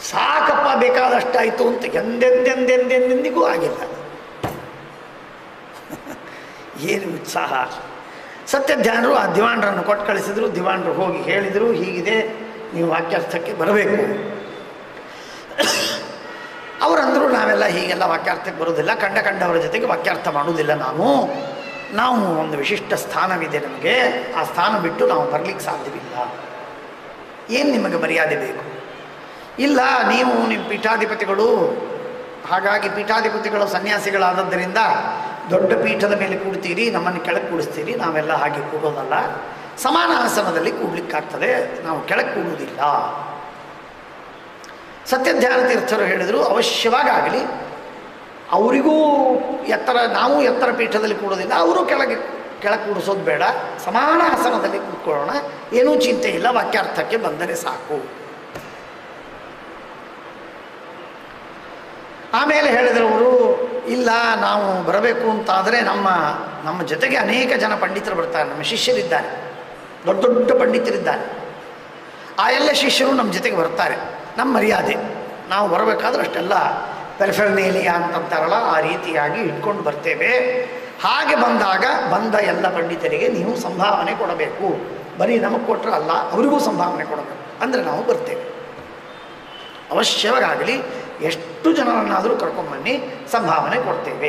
ಸಾಕಪ್ಪ ಬೇಕಾದಷ್ಟಾಯಿತು ಅಂತ ಎಂದೆಂದೆಂದೆಂದೆಂದಿಗೂ ಆಗಿಲ್ಲ ಏನು ಉತ್ಸಾಹ ಸತ್ಯಧ್ಯಾನರು ಆ ದಿವಾಣರನ್ನು ಕೊಟ್ಟು ಕಳಿಸಿದ್ರು ದಿವಾಣರು ಹೋಗಿ ಹೇಳಿದರು ಹೀಗಿದೆ ನೀವು ವಾಕ್ಯಾರ್ಥಕ್ಕೆ ಬರಬೇಕು ಅವರಂದರು ನಾವೆಲ್ಲ ಹೀಗೆಲ್ಲ ವಾಕ್ಯಾರ್ಥಕ್ಕೆ ಬರೋದಿಲ್ಲ ಕಂಡ ಕಂಡವರ ಜೊತೆಗೆ ವಾಕ್ಯಾರ್ಥ ಮಾಡೋದಿಲ್ಲ ನಾವು ನಾವು ಒಂದು ವಿಶಿಷ್ಟ ಸ್ಥಾನವಿದೆ ನಮಗೆ ಆ ಸ್ಥಾನ ಬಿಟ್ಟು ನಾವು ಬರಲಿಕ್ಕೆ ಸಾಧ್ಯವಿಲ್ಲ ಏನು ನಿಮಗೆ ಮರ್ಯಾದೆ ಬೇಕು ಇಲ್ಲ ನೀವು ನಿಮ್ಮ ಪೀಠಾಧಿಪತಿಗಳು ಹಾಗಾಗಿ ಪೀಠಾಧಿಪತಿಗಳು ಸನ್ಯಾಸಿಗಳಾದದ್ದರಿಂದ ದೊಡ್ಡ ಪೀಠದ ಮೇಲೆ ಕೂಡ್ತೀರಿ ನಮ್ಮನ್ನು ಕೆಳಗೆ ಕೂಡಿಸ್ತೀರಿ ನಾವೆಲ್ಲ ಹಾಗೆ ಕೂಡೋದಲ್ಲ ಸಮಾನ ಆಸನದಲ್ಲಿ ಕೂಡ್ಲಿಕ್ಕಾಗ್ತದೆ ನಾವು ಕೆಳಗೆ ಕೂಡುವುದಿಲ್ಲ ಸತ್ಯಧ್ಯಾನ ತೀರ್ಥರು ಹೇಳಿದರು ಅವಶ್ಯವಾಗಲಿ ಅವರಿಗೂ ಎತ್ತರ ನಾವು ಎತ್ತರ ಪೀಠದಲ್ಲಿ ಕೂಡೋದಿಲ್ಲ ಅವರು ಕೆಳಗೆ ಕೆಳಗೆ ಕೂಡಿಸೋದು ಬೇಡ ಸಮಾನ ಆಸನದಲ್ಲಿ ಕೂತ್ಕೊಳ್ಳೋಣ ಏನೂ ಚಿಂತೆ ಇಲ್ಲ ವಾಕ್ಯಾರ್ಥಕ್ಕೆ ಬಂದರೆ ಸಾಕು ಆಮೇಲೆ ಹೇಳಿದರವರು ಇಲ್ಲ ನಾವು ಬರಬೇಕು ಅಂತಾದರೆ ನಮ್ಮ ನಮ್ಮ ಜೊತೆಗೆ ಅನೇಕ ಜನ ಪಂಡಿತರು ಬರ್ತಾರೆ ನಮ್ಮ ಶಿಷ್ಯರಿದ್ದಾರೆ ದೊಡ್ಡ ದೊಡ್ಡ ಪಂಡಿತರಿದ್ದಾರೆ ಆ ಎಲ್ಲ ಶಿಷ್ಯರು ನಮ್ಮ ಜೊತೆಗೆ ಬರ್ತಾರೆ ನಮ್ಮ ಮರ್ಯಾದೆ ನಾವು ಬರಬೇಕಾದ್ರೆ ಅಷ್ಟೆಲ್ಲ ಪೆರ್ಫೆರ್ನೇಲಿಯಾ ಅಂತಂತಾರಲ್ಲ ಆ ರೀತಿಯಾಗಿ ಇಟ್ಕೊಂಡು ಬರ್ತೇವೆ ಹಾಗೆ ಬಂದಾಗ ಬಂದ ಎಲ್ಲ ಪಂಡಿತರಿಗೆ ನೀವು ಸಂಭಾವನೆ ಕೊಡಬೇಕು ಬರೀ ನಮಗೆ ಕೊಟ್ಟರೆ ಅಲ್ಲ ಅವರಿಗೂ ಸಂಭಾವನೆ ಕೊಡಬೇಕು ಅಂದರೆ ನಾವು ಬರ್ತೇವೆ ಅವಶ್ಯವಾಗಲಿ ಎಷ್ಟು ಜನರನ್ನಾದರೂ ಕರ್ಕೊಂಬನ್ನಿ ಸಂಭಾವನೆ ಕೊಡ್ತೇವೆ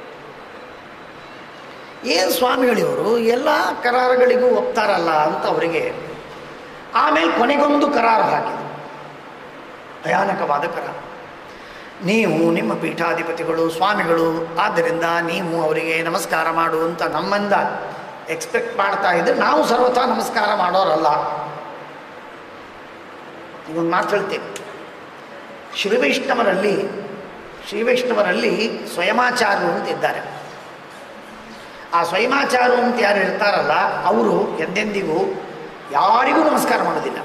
ಏನು ಸ್ವಾಮಿಗಳಿವರು ಎಲ್ಲ ಕರಾರುಗಳಿಗೂ ಒಪ್ತಾರಲ್ಲ ಅಂತ ಅವರಿಗೆ ಆಮೇಲೆ ಕೊನೆಗೊಂದು ಕರಾರು ಹಾಕಿದರು ಭಯಾನಕವಾದ ಕರಾರು ನೀವು ನಿಮ್ಮ ಪೀಠಾಧಿಪತಿಗಳು ಸ್ವಾಮಿಗಳು ಆದ್ದರಿಂದ ನೀವು ಅವರಿಗೆ ನಮಸ್ಕಾರ ಮಾಡು ಅಂತ ನಮ್ಮಿಂದ ಎಕ್ಸ್ಪೆಕ್ಟ್ ಮಾಡ್ತಾ ಇದ್ರೆ ನಾವು ಸರ್ವಥಾ ನಮಸ್ಕಾರ ಮಾಡೋರಲ್ಲ ಇವೊಂದು ಮಾತು ಹೇಳ್ತೇನೆ ಶ್ರೀವೈಷ್ಣವರಲ್ಲಿ ಶ್ರೀವೈಷ್ಣವರಲ್ಲಿ ಸ್ವಯಮಾಚಾರ್ಯರು ಅಂತ ಇದ್ದಾರೆ ಆ ಸ್ವಯಮಾಚಾರ್ಯರು ಅಂತ ಯಾರು ಇರ್ತಾರಲ್ಲ ಅವರು ಎಂದೆಂದಿಗೂ ಯಾರಿಗೂ ನಮಸ್ಕಾರ ಮಾಡೋದಿಲ್ಲ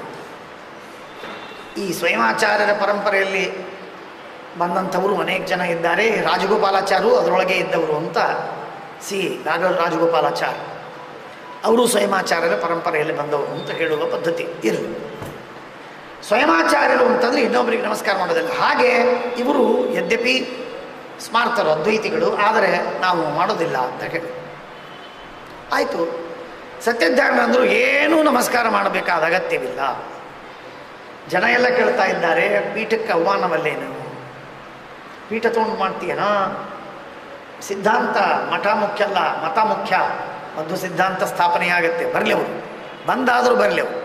ಈ ಸ್ವಯಮಾಚಾರ್ಯರ ಪರಂಪರೆಯಲ್ಲಿ ಬಂದಂಥವರು ಅನೇಕ ಜನ ಇದ್ದಾರೆ ರಾಜಗೋಪಾಲಾಚಾರ್ಯರು ಅದರೊಳಗೆ ಇದ್ದವರು ಅಂತ ಸಿ ರಾಘ ರಾಜಗೋಪಾಲಾಚಾರ್ಯ ಅವರು ಸ್ವಯಮಾಚಾರ್ಯರ ಪರಂಪರೆಯಲ್ಲಿ ಬಂದವರು ಅಂತ ಹೇಳುವ ಪದ್ಧತಿ ಇರಲಿ ಸ್ವಯಮಾಚಾರ್ಯರು ಅಂತಂದರೆ ಇನ್ನೊಬ್ಬರಿಗೆ ನಮಸ್ಕಾರ ಮಾಡೋದಿಲ್ಲ ಹಾಗೆ ಇವರು ಯದ್ಯಪಿ ಸ್ಮಾರ್ತರು ಅದ್ವೈತಿಗಳು ಆದರೆ ನಾವು ಮಾಡೋದಿಲ್ಲ ಅಂತ ಹೇಳಿ ಆಯಿತು ಸತ್ಯಜ್ಞಾನ ಅಂದರು ಏನೂ ನಮಸ್ಕಾರ ಮಾಡಬೇಕಾದ ಅಗತ್ಯವಿಲ್ಲ ಜನ ಎಲ್ಲ ಕೇಳ್ತಾ ಇದ್ದಾರೆ ಪೀಠಕ್ಕೆ ಅವಮಾನವಲ್ಲೇನು ಪೀಠ ತೊಗೊಂಡು ಮಾಡ್ತೀಯನಾ ಸಿದ್ಧಾಂತ ಮಠ ಮುಖ್ಯ ಅಲ್ಲ ಮತ ಮುಖ್ಯ ಒಂದು ಸಿದ್ಧಾಂತ ಸ್ಥಾಪನೆ ಆಗತ್ತೆ ಬರಲಿ ಅವರು ಬಂದಾದರೂ ಬರಲಿ ಅವರು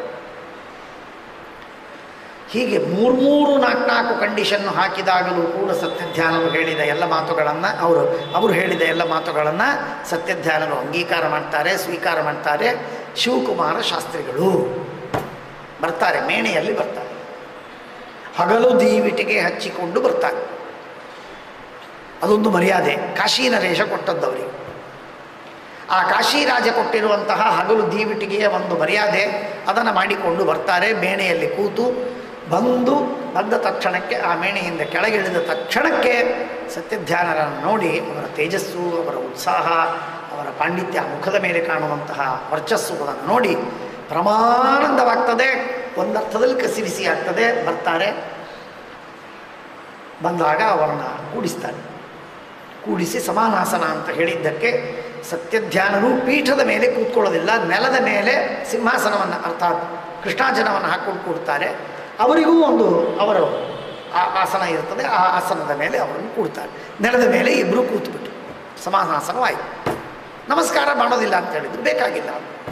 ಹೀಗೆ ಮೂರು ಮೂರು ನಾಲ್ಕು ನಾಲ್ಕು ಕಂಡೀಷನ್ನು ಹಾಕಿದಾಗಲೂ ಕೂಡ ಸತ್ಯಧ್ಯಾನರು ಹೇಳಿದ ಎಲ್ಲ ಮಾತುಗಳನ್ನು ಅವರು ಅವರು ಹೇಳಿದ ಎಲ್ಲ ಮಾತುಗಳನ್ನು ಸತ್ಯಧ್ಯಾನರು ಅಂಗೀಕಾರ ಮಾಡ್ತಾರೆ ಸ್ವೀಕಾರ ಮಾಡ್ತಾರೆ ಶಿವಕುಮಾರ ಶಾಸ್ತ್ರಿಗಳು ಬರ್ತಾರೆ ಮೇಣೆಯಲ್ಲಿ ಬರ್ತಾರೆ ಹಗಲು ದೀವಿಟಿಗೆ ಹಚ್ಚಿಕೊಂಡು ಬರ್ತಾರೆ ಅದೊಂದು ಮರ್ಯಾದೆ ಕಾಶಿ ನರೇಶ ಕೊಟ್ಟದ್ದವರಿಗೆ ಆ ಕಾಶಿ ರಾಜ ಕೊಟ್ಟಿರುವಂತಹ ಹಗಲು ದೀವಿಟಿಗೆಯ ಒಂದು ಮರ್ಯಾದೆ ಅದನ್ನು ಮಾಡಿಕೊಂಡು ಬರ್ತಾರೆ ಮೇಣೆಯಲ್ಲಿ ಕೂತು ಬಂದು ಬಂದ ತಕ್ಷಣಕ್ಕೆ ಆ ಮೇಣೆಯಿಂದ ಕೆಳಗಿಳಿದ ತಕ್ಷಣಕ್ಕೆ ಸತ್ಯಧ್ಯಾನರನ್ನು ನೋಡಿ ಅವರ ತೇಜಸ್ಸು ಅವರ ಉತ್ಸಾಹ ಅವರ ಪಾಂಡಿತ್ಯ ಮುಖದ ಮೇಲೆ ಕಾಣುವಂತಹ ವರ್ಚಸ್ಸು ಅದನ್ನು ನೋಡಿ ಪ್ರಮಾನಂದವಾಗ್ತದೆ ಒಂದರ್ಥದಲ್ಲಿ ಕಸಿಬಿಸಿ ಆಗ್ತದೆ ಬರ್ತಾರೆ ಬಂದಾಗ ಅವರನ್ನು ಕೂಡಿಸ್ತಾರೆ ಕೂಡಿಸಿ ಸಮಾನಾಸನ ಅಂತ ಹೇಳಿದ್ದಕ್ಕೆ ಸತ್ಯಧ್ಯಾನರು ಪೀಠದ ಮೇಲೆ ಕೂತ್ಕೊಳ್ಳೋದಿಲ್ಲ ನೆಲದ ಮೇಲೆ ಸಿಂಹಾಸನವನ್ನು ಅರ್ಥಾತ್ ಕೃಷ್ಣಾಜನವನ್ನು ಹಾಕ್ಕೊಂಡು ಕೂಡ್ತಾರೆ ಅವರಿಗೂ ಒಂದು ಅವರ ಆ ಆಸನ ಇರ್ತದೆ ಆ ಆಸನದ ಮೇಲೆ ಅವರನ್ನು ಕೂಡ್ತಾರೆ ನೆಲದ ಮೇಲೆ ಇಬ್ಬರು ಕೂತ್ಬಿಟ್ಟು ಸಮಾನಾಸನವಾಯಿತು ನಮಸ್ಕಾರ ಮಾಡೋದಿಲ್ಲ ಅಂತ ಹೇಳಿದ್ರು ಬೇಕಾಗಿಲ್ಲ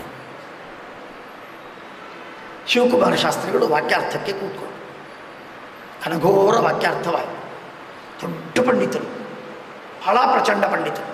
ಶಿವಕುಮಾರ ಶಾಸ್ತ್ರಿಗಳು ವಾಕ್ಯಾರ್ಥಕ್ಕೆ ಕೂತ್ಕೊಂಡು ಘನಘೋರ ವಾಕ್ಯಾರ್ಥವಾಯಿತು ದೊಡ್ಡ ಪಂಡಿತರು ಬಹಳ ಪ್ರಚಂಡ ಪಂಡಿತರು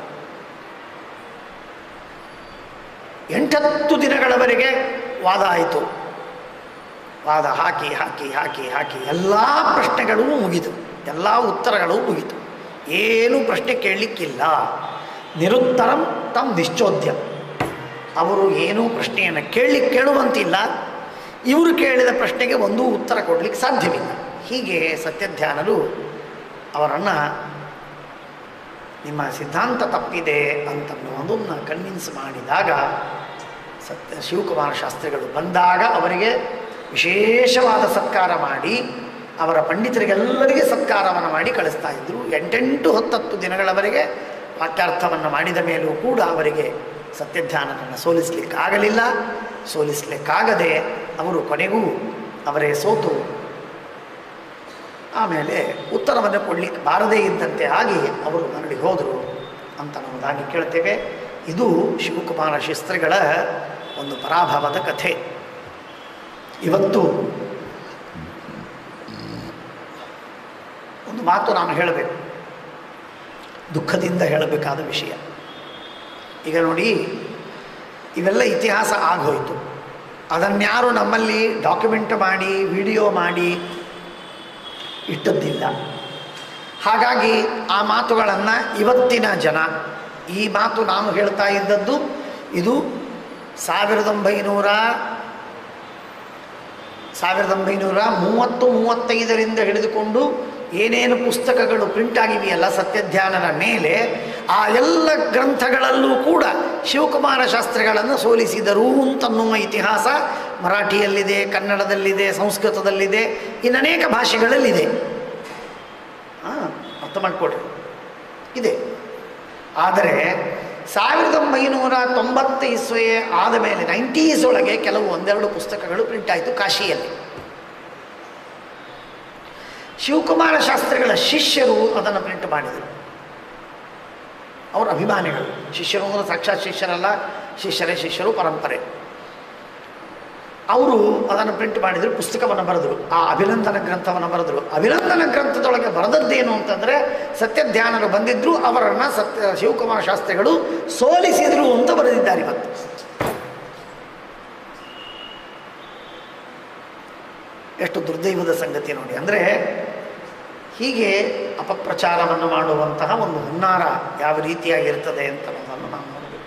ಎಂಟತ್ತು ದಿನಗಳವರೆಗೆ ವಾದ ಆಯಿತು ವಾದ ಹಾಕಿ ಹಾಕಿ ಹಾಕಿ ಹಾಕಿ ಎಲ್ಲ ಪ್ರಶ್ನೆಗಳೂ ಮುಗಿತು ಎಲ್ಲ ಉತ್ತರಗಳು ಮುಗಿತು ಏನು ಪ್ರಶ್ನೆ ಕೇಳಲಿಕ್ಕಿಲ್ಲ ನಿರುತ್ತರಂ ತಮ್ಮ ನಿಶ್ಚೋದ್ಯಂ ಅವರು ಏನೂ ಪ್ರಶ್ನೆಯನ್ನು ಕೇಳಲಿಕ್ಕೆ ಕೇಳುವಂತಿಲ್ಲ ಇವರು ಕೇಳಿದ ಪ್ರಶ್ನೆಗೆ ಒಂದೂ ಉತ್ತರ ಕೊಡಲಿಕ್ಕೆ ಸಾಧ್ಯವಿಲ್ಲ ಹೀಗೆ ಸತ್ಯಧ್ಯಾನರು ಅವರನ್ನು ನಿಮ್ಮ ಸಿದ್ಧಾಂತ ತಪ್ಪಿದೆ ಅಂತನ್ನುವುದನ್ನು ಕನ್ವಿನ್ಸ್ ಮಾಡಿದಾಗ ಸತ್ಯ ಶಿವಕುಮಾರ ಶಾಸ್ತ್ರಿಗಳು ಬಂದಾಗ ಅವರಿಗೆ ವಿಶೇಷವಾದ ಸತ್ಕಾರ ಮಾಡಿ ಅವರ ಪಂಡಿತರಿಗೆಲ್ಲರಿಗೆ ಸತ್ಕಾರವನ್ನು ಮಾಡಿ ಕಳಿಸ್ತಾ ಇದ್ದರು ಎಂಟೆಂಟು ಹತ್ತತ್ತು ದಿನಗಳವರೆಗೆ ವಾಕ್ಯಾರ್ಥವನ್ನು ಮಾಡಿದ ಮೇಲೂ ಕೂಡ ಅವರಿಗೆ ಸತ್ಯಧ್ಯಾನವನ್ನು ಸೋಲಿಸಲಿಕ್ಕಾಗಲಿಲ್ಲ ಸೋಲಿಸಲಿಕ್ಕಾಗದೆ ಅವರು ಕೊನೆಗೂ ಅವರೇ ಸೋತು ಆಮೇಲೆ ಉತ್ತರವನ್ನು ಕೊಡಲಿಕ್ಕೆ ಬಾರದೇ ಇದ್ದಂತೆ ಆಗಿ ಅವರು ಮರಳಿ ಹೋದರು ಅಂತ ನಮ್ಮದಾಗಿ ಕೇಳ್ತೇವೆ ಇದು ಶಿವಕುಮಾರ ಶಾಸ್ತ್ರಿಗಳ ಒಂದು ಪರಾಭವದ ಕಥೆ ಇವತ್ತು ಒಂದು ಮಾತು ನಾನು ಹೇಳಬೇಕು ದುಃಖದಿಂದ ಹೇಳಬೇಕಾದ ವಿಷಯ ಈಗ ನೋಡಿ ಇವೆಲ್ಲ ಇತಿಹಾಸ ಆಗೋಯ್ತು ಅದನ್ಯಾರು ನಮ್ಮಲ್ಲಿ ಡಾಕ್ಯುಮೆಂಟ್ ಮಾಡಿ ವಿಡಿಯೋ ಮಾಡಿ ಇಟ್ಟದ್ದಿಲ್ಲ ಹಾಗಾಗಿ ಆ ಮಾತುಗಳನ್ನು ಇವತ್ತಿನ ಜನ ಈ ಮಾತು ನಾನು ಹೇಳ್ತಾ ಇದ್ದದ್ದು ಇದು ಸಾವಿರದ ಒಂಬೈನೂರ ಸಾವಿರದ ಒಂಬೈನೂರ ಮೂವತ್ತು ಮೂವತ್ತೈದರಿಂದ ಹಿಡಿದುಕೊಂಡು ಏನೇನು ಪುಸ್ತಕಗಳು ಪ್ರಿಂಟ್ ಆಗಿವೆಯಲ್ಲ ಸತ್ಯಧ್ಯಾನದ ಮೇಲೆ ಆ ಎಲ್ಲ ಗ್ರಂಥಗಳಲ್ಲೂ ಕೂಡ ಶಿವಕುಮಾರ ಶಾಸ್ತ್ರಿಗಳನ್ನು ಸೋಲಿಸಿದರು ಅಂತನ್ನುವ ಇತಿಹಾಸ ಮರಾಠಿಯಲ್ಲಿದೆ ಕನ್ನಡದಲ್ಲಿದೆ ಸಂಸ್ಕೃತದಲ್ಲಿದೆ ಇನ್ನನೇಕ ಭಾಷೆಗಳಲ್ಲಿದೆ ಹಾಂ ಅರ್ಥ ಮಾಡಿಕೊಡಿ ಇದೆ ಆದರೆ ಸಾವಿರದ ಒಂಬೈನೂರ ತೊಂಬತ್ತು ಇಸ್ವೆ ಆದ ಮೇಲೆ ನೈಂಟೀಸ್ ಒಳಗೆ ಕೆಲವು ಒಂದೆರಡು ಪುಸ್ತಕಗಳು ಪ್ರಿಂಟ್ ಆಯಿತು ಕಾಶಿಯಲ್ಲಿ ಶಿವಕುಮಾರ ಶಾಸ್ತ್ರಿಗಳ ಶಿಷ್ಯರು ಅದನ್ನು ಪ್ರಿಂಟ್ ಮಾಡಿದರು ಅವರ ಅಭಿಮಾನಿಗಳು ಶಿಷ್ಯರು ಅಂದರೆ ಸಾಕ್ಷಾತ್ ಶಿಷ್ಯರಲ್ಲ ಶಿಷ್ಯರೇ ಶಿಷ್ಯರು ಪರಂಪರೆ ಅವರು ಅದನ್ನು ಪ್ರಿಂಟ್ ಮಾಡಿದರು ಪುಸ್ತಕವನ್ನು ಬರೆದರು ಆ ಅಭಿನಂದನ ಗ್ರಂಥವನ್ನು ಬರೆದರು ಅಭಿನಂದನ ಗ್ರಂಥದೊಳಗೆ ಬರೆದದ್ದೇನು ಅಂತಂದರೆ ಸತ್ಯಧ್ಯಾನರು ಬಂದಿದ್ದರು ಅವರನ್ನು ಸತ್ಯ ಶಿವಕುಮಾರ ಶಾಸ್ತ್ರಿಗಳು ಸೋಲಿಸಿದರು ಅಂತ ಬರೆದಿದ್ದಾರೆ ಇವತ್ತು ಎಷ್ಟು ದುರ್ದೈವದ ಸಂಗತಿ ನೋಡಿ ಅಂದರೆ ಹೀಗೆ ಅಪಪ್ರಚಾರವನ್ನು ಮಾಡುವಂತಹ ಒಂದು ಹುನ್ನಾರ ಯಾವ ರೀತಿಯಾಗಿರ್ತದೆ ಅಂತ ಅನ್ನೋದನ್ನು ನಾವು ನೋಡಬೇಕು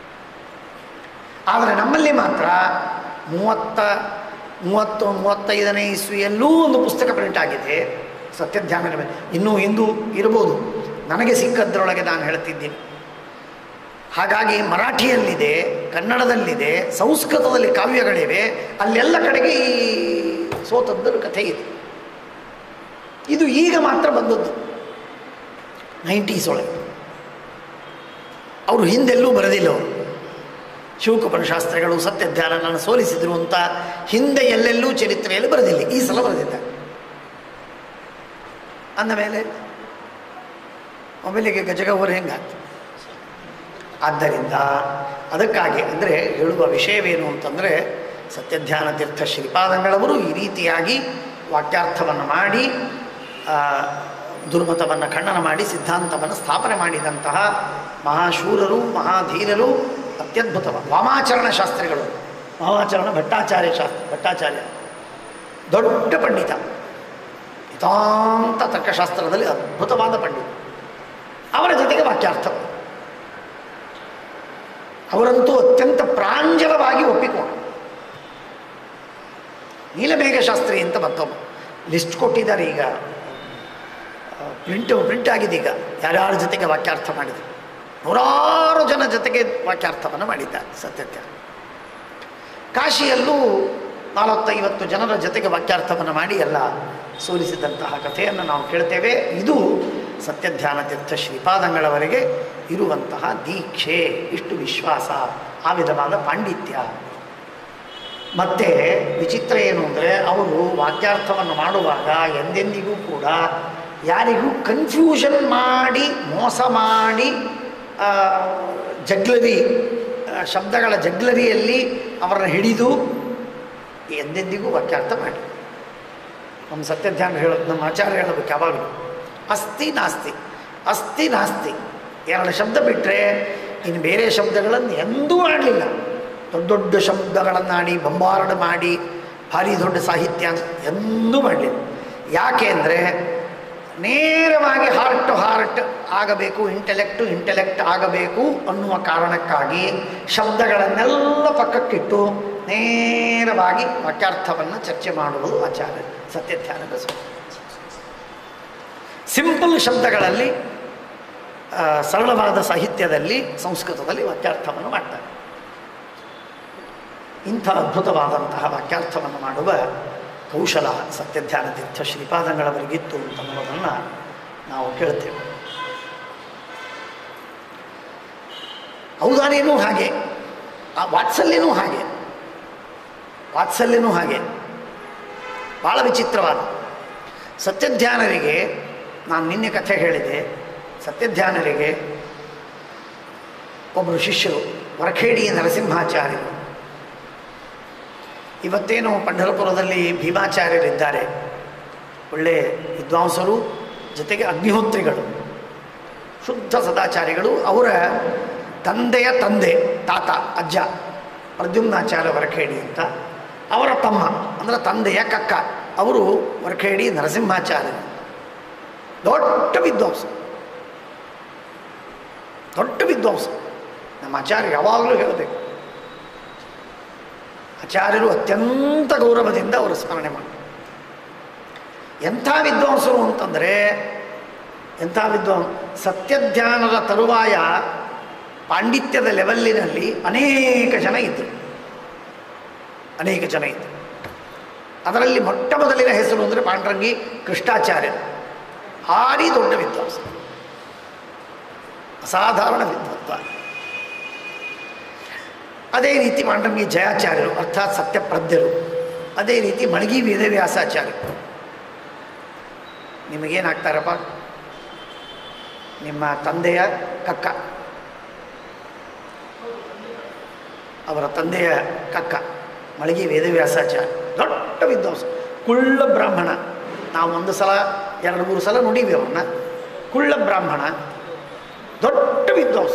ಆದರೆ ನಮ್ಮಲ್ಲಿ ಮಾತ್ರ ಮೂವತ್ತ ಮೂವತ್ತು ಮೂವತ್ತೈದನೇ ಇಸ್ವಿಯಲ್ಲೂ ಒಂದು ಪುಸ್ತಕ ಪ್ರಿಂಟ್ ಆಗಿದೆ ಸತ್ಯಧ್ಯಾನದ ಮೇಲೆ ಇನ್ನೂ ಹಿಂದೂ ಇರ್ಬೋದು ನನಗೆ ಸಿಕ್ಕದ್ರೊಳಗೆ ನಾನು ಹೇಳ್ತಿದ್ದೀನಿ ಹಾಗಾಗಿ ಮರಾಠಿಯಲ್ಲಿದೆ ಕನ್ನಡದಲ್ಲಿದೆ ಸಂಸ್ಕೃತದಲ್ಲಿ ಕಾವ್ಯಗಳಿವೆ ಅಲ್ಲೆಲ್ಲ ಕಡೆಗೆ ಈ ಸೋತದ್ದರ ಕಥೆ ಇದೆ ಇದು ಈಗ ಮಾತ್ರ ಬಂದದ್ದು ನೈಂಟೀಸ್ ಒಳಗೆ ಅವರು ಹಿಂದೆಲ್ಲೂ ಬರೆದಿಲ್ಲ ಅವರು ಶಿವಕುಮಾರ ಶಾಸ್ತ್ರಿಗಳು ಸತ್ಯಧ್ಯಾನನನ್ನು ಸೋಲಿಸಿದರು ಅಂತ ಹಿಂದೆ ಎಲ್ಲೆಲ್ಲೂ ಚರಿತ್ರೆಯಲ್ಲಿ ಬರೆದಿಲ್ಲ ಈ ಸಲ ಬರೆದಿದ್ದಾರೆ ಅಂದಮೇಲೆ ಮೊಬೈಲಿಗೆ ಗಜಗವರು ಹೆಂಗಾಗ್ತದೆ ಆದ್ದರಿಂದ ಅದಕ್ಕಾಗಿ ಅಂದರೆ ಹೇಳುವ ವಿಷಯವೇನು ಅಂತಂದರೆ ಸತ್ಯಧ್ಯಾನ ತೀರ್ಥ ಶ್ರೀಪಾದಂಗಳವರು ಈ ರೀತಿಯಾಗಿ ವಾಕ್ಯಾರ್ಥವನ್ನು ಮಾಡಿ ಆ, ದುರ್ಮತವನ್ನು ಖಂಡನ ಮಾಡಿ ಸಿದ್ಧಾಂತವನ್ನು ಸ್ಥಾಪನೆ ಮಾಡಿದಂತಹ ಮಹಾಶೂರರು ಮಹಾಧೀರರು ಅತ್ಯದ್ಭುತ ವಾಮಾಚರಣ ಶಾಸ್ತ್ರಿಗಳು ವಾಮಾಚರಣ ಭಟ್ಟಾಚಾರ್ಯ ಶಾಸ್ತ್ರ ಭಟ್ಟಾಚಾರ್ಯ ದೊಡ್ಡ ಪಂಡಿತ ಹಿತಾಂತ ತರ್ಕಶಾಸ್ತ್ರದಲ್ಲಿ ಅದ್ಭುತವಾದ ಪಂಡಿತ ಅವರ ಜೊತೆಗೆ ವಾಕ್ಯಾರ್ಥ ಅವರಂತೂ ಅತ್ಯಂತ ಪ್ರಾಂಜಲವಾಗಿ ಒಪ್ಪಿಕೊಂಡು ನೀಲಮೇಘ ಶಾಸ್ತ್ರಿ ಅಂತ ಮತ್ತೊಬ್ಬ ಲಿಸ್ಟ್ ಕೊಟ್ಟಿದ್ದಾರೆ ಈಗ ಪ್ರಿಂಟ್ ಪ್ರಿಂಟ್ ಆಗಿದೆ ಈಗ ಯಾರ್ಯಾರ ಜೊತೆಗೆ ವಾಕ್ಯಾರ್ಥ ಮಾಡಿದೆ ನೂರಾರು ಜನ ಜೊತೆಗೆ ವಾಕ್ಯಾರ್ಥವನ್ನು ಮಾಡಿದ್ದಾರೆ ಸತ್ಯತ್ಯ ಕಾಶಿಯಲ್ಲೂ ನಾಲ್ವತ್ತೈವತ್ತು ಜನರ ಜೊತೆಗೆ ವಾಕ್ಯಾರ್ಥವನ್ನು ಮಾಡಿ ಎಲ್ಲ ಸೋಲಿಸಿದಂತಹ ಕಥೆಯನ್ನು ನಾವು ಕೇಳ್ತೇವೆ ಇದು ಸತ್ಯಧ್ಯಾನ ತೀರ್ಥ ಶ್ರೀಪಾದಂಗಳವರೆಗೆ ಇರುವಂತಹ ದೀಕ್ಷೆ ಇಷ್ಟು ವಿಶ್ವಾಸ ಆ ವಿಧವಾದ ಪಾಂಡಿತ್ಯ ಮತ್ತು ವಿಚಿತ್ರ ಏನು ಅಂದರೆ ಅವರು ವಾಕ್ಯಾರ್ಥವನ್ನು ಮಾಡುವಾಗ ಎಂದೆಂದಿಗೂ ಕೂಡ ಯಾರಿಗೂ ಕನ್ಫ್ಯೂಷನ್ ಮಾಡಿ ಮೋಸ ಮಾಡಿ ಆ, ಜಗ್ಲರಿ ಆ, ಶಬ್ದಗಳ ಜಗ್ಲರಿಯಲ್ಲಿ ಅವರನ್ನು ಹಿಡಿದು ಎಂದೆಂದಿಗೂ ವಾಕ್ಯಾರ್ಥ ಮಾಡಿ ನಮ್ಮ ಸತ್ಯಧ್ಯಾನ ಹೇಳೋದು ನಮ್ಮ ಆಚಾರ್ಯ ಹೇಳಬೇಕು ಯಾವಾಗಲೂ ಅಸ್ತಿ ನಾಸ್ತಿ ಅಸ್ತಿ ನಾಸ್ತಿ ಎರಡು ಶಬ್ದ ಬಿಟ್ಟರೆ ಇನ್ನು ಬೇರೆ ಶಬ್ದಗಳನ್ನು ಎಂದೂ ಆಡಲಿಲ್ಲ ದೊಡ್ಡ ದೊಡ್ಡ ಶಬ್ದಗಳನ್ನಾಡಿ ಬಂಬಾರ್ಡ್ ಮಾಡಿ ಭಾರಿ ದೊಡ್ಡ ಸಾಹಿತ್ಯ ಅಂತ ಎಂದೂ ಮಾಡಲಿಲ್ಲ ಯಾಕೆ ಅಂದರೆ ನೇರವಾಗಿ ಹಾರ್ಟ್ ಟು ಹಾರ್ಟ್ ಆಗಬೇಕು ಇಂಟೆಲೆಕ್ಟ್ ಟು ಇಂಟೆಲೆಕ್ಟ್ ಆಗಬೇಕು ಅನ್ನುವ ಕಾರಣಕ್ಕಾಗಿ ಶಬ್ದಗಳನ್ನೆಲ್ಲ ಪಕ್ಕಕ್ಕಿಟ್ಟು ನೇರವಾಗಿ ವಾಕ್ಯಾರ್ಥವನ್ನು ಚರ್ಚೆ ಮಾಡುವುದು ಆಚಾರ್ಯ ಸತ್ಯಧ್ಯಾನದ ಸ್ವಭಾವ. ಸಿಂಪಲ್ ಶಬ್ದಗಳಲ್ಲಿ ಆ, ಸರಳವಾದ ಸಾಹಿತ್ಯದಲ್ಲಿ ಸಂಸ್ಕೃತದಲ್ಲಿ ವಾಕ್ಯಾರ್ಥವನ್ನು ಮಾಡ್ತಾರೆ ಇಂಥ ಅದ್ಭುತವಾದಂತಹ ವಾಕ್ಯಾರ್ಥವನ್ನು ಮಾಡುವ ಕೌಶಲ ಸತ್ಯಧ್ಯಾನ ತೀರ್ಥ ಶ್ರೀಪಾದಂಗಳವರಿಗಿತ್ತು ಅನ್ನೋದನ್ನು ನಾವು ಕೇಳ್ತೇವೆ ಔದಾರ್ಯನೂ ಹಾಗೆ ಆ ವಾತ್ಸಲ್ಯನೂ ಹಾಗೆ ವಾತ್ಸಲ್ಯನೂ ಹಾಗೆ ಭಾಳ ವಿಚಿತ್ರವಾದ ಸತ್ಯಧ್ಯಾನರಿಗೆ ನಾನು ನಿನ್ನೆ ಕಥೆ ಹೇಳಿದೆ ಸತ್ಯಧ್ಯಾನರಿಗೆ ಒಬ್ಬರು ಶಿಷ್ಯರು ವರಖೇಡಿ ನರಸಿಂಹಾಚಾರ್ಯರು ಇವತ್ತೇನು ಪಂಢರಪುರದಲ್ಲಿ ಭೀಮಾಚಾರ್ಯರಿದ್ದಾರೆ ಒಳ್ಳೆ ವಿದ್ವಾಂಸರು ಜೊತೆಗೆ ಅಗ್ನಿಹೋತ್ರಿಗಳು ಶುದ್ಧ ಸದಾಚಾರಿಗಳು ಅವರ ತಂದೆಯ ತಂದೆ ತಾತ ಅಜ್ಜ ಪ್ರದ್ಯುಮ್ನಾಚಾರ್ಯ ವರಖೇಡಿ ಅಂತ ಅವರ ತಮ್ಮ ಅಂದರೆ ತಂದೆಯ ಕಕ್ಕ ಅವರು ವರಖೇಡಿ ನರಸಿಂಹಾಚಾರ್ಯ ದೊಡ್ಡ ವಿದ್ವಾಂಸ ದೊಡ್ಡ ವಿದ್ವಾಂಸ ನಮ್ಮ ಆಚಾರ್ಯ ಯಾವಾಗಲೂ ಹೇಳಬೇಕು ಆಚಾರ್ಯರು ಅತ್ಯಂತ ಗೌರವದಿಂದ ಅವರು ಸ್ಮರಣೆ ಮಾಡಿ ಎಂಥ ವಿದ್ವಾಂಸರು ಅಂತಂದರೆ ಎಂಥ ವಿದ್ವಾಂಸ ಸತ್ಯಧ್ಯಾನದ ತರುವಾಯ ಪಾಂಡಿತ್ಯದ ಲೆವೆಲ್ಲಿನಲ್ಲಿ ಅನೇಕ ಜನ ಇದ್ದರು ಅನೇಕ ಜನ ಇದ್ದರು ಅದರಲ್ಲಿ ಮೊಟ್ಟ ಮೊದಲಿನ ಹೆಸರು ಅಂದರೆ ಪಾಂಡ್ರಂಗಿ ಕೃಷ್ಣಾಚಾರ್ಯ ಭಾರಿ ದೊಡ್ಡ ವಿದ್ವಾಂಸ ಅಸಾಧಾರಣ ವಿದ್ವತ್ವ ಅದೇ ರೀತಿ ಪಾಂಡ್ರಂಗಿ ಜಯಾಚಾರ್ಯರು ಅರ್ಥಾತ್ ಸತ್ಯಪ್ರಜ್ಞರು ಅದೇ ರೀತಿ ಮಳಗಿ ವೇದವ್ಯಾಸಾಚಾರ್ಯರು ನಿಮಗೇನಾಗ್ತಾರಪ್ಪ ನಿಮ್ಮ ತಂದೆಯ ಕಕ್ಕ ಅವರ ತಂದೆಯ ಕಕ್ಕ ಮಳಗಿ ವೇದವ್ಯಾಸಾಚಾರ್ಯ ದೊಡ್ಡ ವಿದ್ವಾಂಸ ಕುಳ್ಳ ಬ್ರಾಹ್ಮಣ ನಾವು ಒಂದು ಸಲ ಎರಡು ಮೂರು ಸಲ ನೋಡೀವಿ ಅವ್ರನ್ನ ಕುಳ್ಳ ಬ್ರಾಹ್ಮಣ ದೊಡ್ಡ ವಿದ್ವಾಂಸ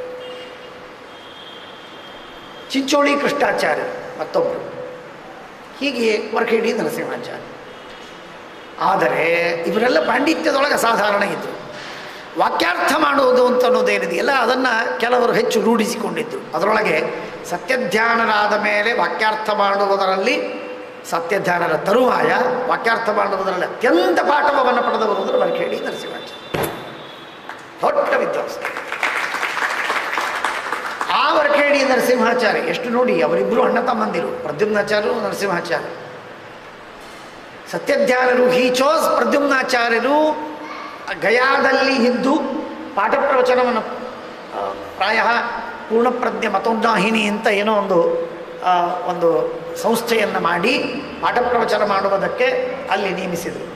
ಚಿಂಚೋಳಿ ಕೃಷ್ಣಾಚಾರ್ಯ ಮತ್ತೊಬ್ಬರು ಹೀಗೆ ವರ್ಖೇಡಿ ನರಸಿಂಹಾಚಾರ್ಯ ಆದರೆ ಇವರೆಲ್ಲ ಪಾಂಡಿತ್ಯದೊಳಗೆ ಅಸಾಧಾರಣ ಇದ್ದರು ವಾಕ್ಯಾರ್ಥ ಮಾಡುವುದು ಅಂತ ಅನ್ನೋದೇನಿದೆಯಲ್ಲ ಅದನ್ನು ಕೆಲವರು ಹೆಚ್ಚು ರೂಢಿಸಿಕೊಂಡಿದ್ದರು ಅದರೊಳಗೆ ಸತ್ಯಧ್ಯಾನರಾದ ಮೇಲೆ ವಾಕ್ಯಾರ್ಥ ಮಾಡುವುದರಲ್ಲಿ ಸತ್ಯಧ್ಯಾನರ ತರುವಾಯ ವಾಕ್ಯಾರ್ಥ ಮಾಡುವುದರಲ್ಲಿ ಅತ್ಯಂತ ಪಾಠವನ್ನು ಪಡೆದವರು ಅಂದರೆ ವರ್ಖೇಡಿ ನರಸಿಂಹಾಚಾರ್ಯ ದೊಡ್ಡ ವಿದ್ವಾಂಸ ಆ ವರ್ಖೇಡಿ ನರಸಿಂಹಾಚಾರ್ಯ ಎಷ್ಟು ನೋಡಿ ಅವರಿಬ್ಬರು ಅಣ್ಣ ತಮ್ಮಂದಿರು ಪ್ರದ್ಯುಮ್ನಾಚಾರ್ಯರು ನರಸಿಂಹಾಚಾರ್ಯ ಸತ್ಯಧ್ಯಾನರು ಹಿ ಚೋಸ್ ಪ್ರದ್ಯುಮ್ನಾಚಾರ್ಯರು ಗಯಾದಲ್ಲಿ ಇದ್ದು ಪಾಠ ಪ್ರವಚನವನ್ನು ಆ, ಪ್ರಾಯ ಪೂರ್ಣಪ್ರಜ್ಞೆ ಮತೋನ್ನಾಹಿನಿ ಅಂತ ಏನೋ ಒಂದು ಆ, ಒಂದು ಸಂಸ್ಥೆಯನ್ನು ಮಾಡಿ ಪಾಠ ಪ್ರವಚನ ಮಾಡುವುದಕ್ಕೆ ಅಲ್ಲಿ ನೇಮಿಸಿದರು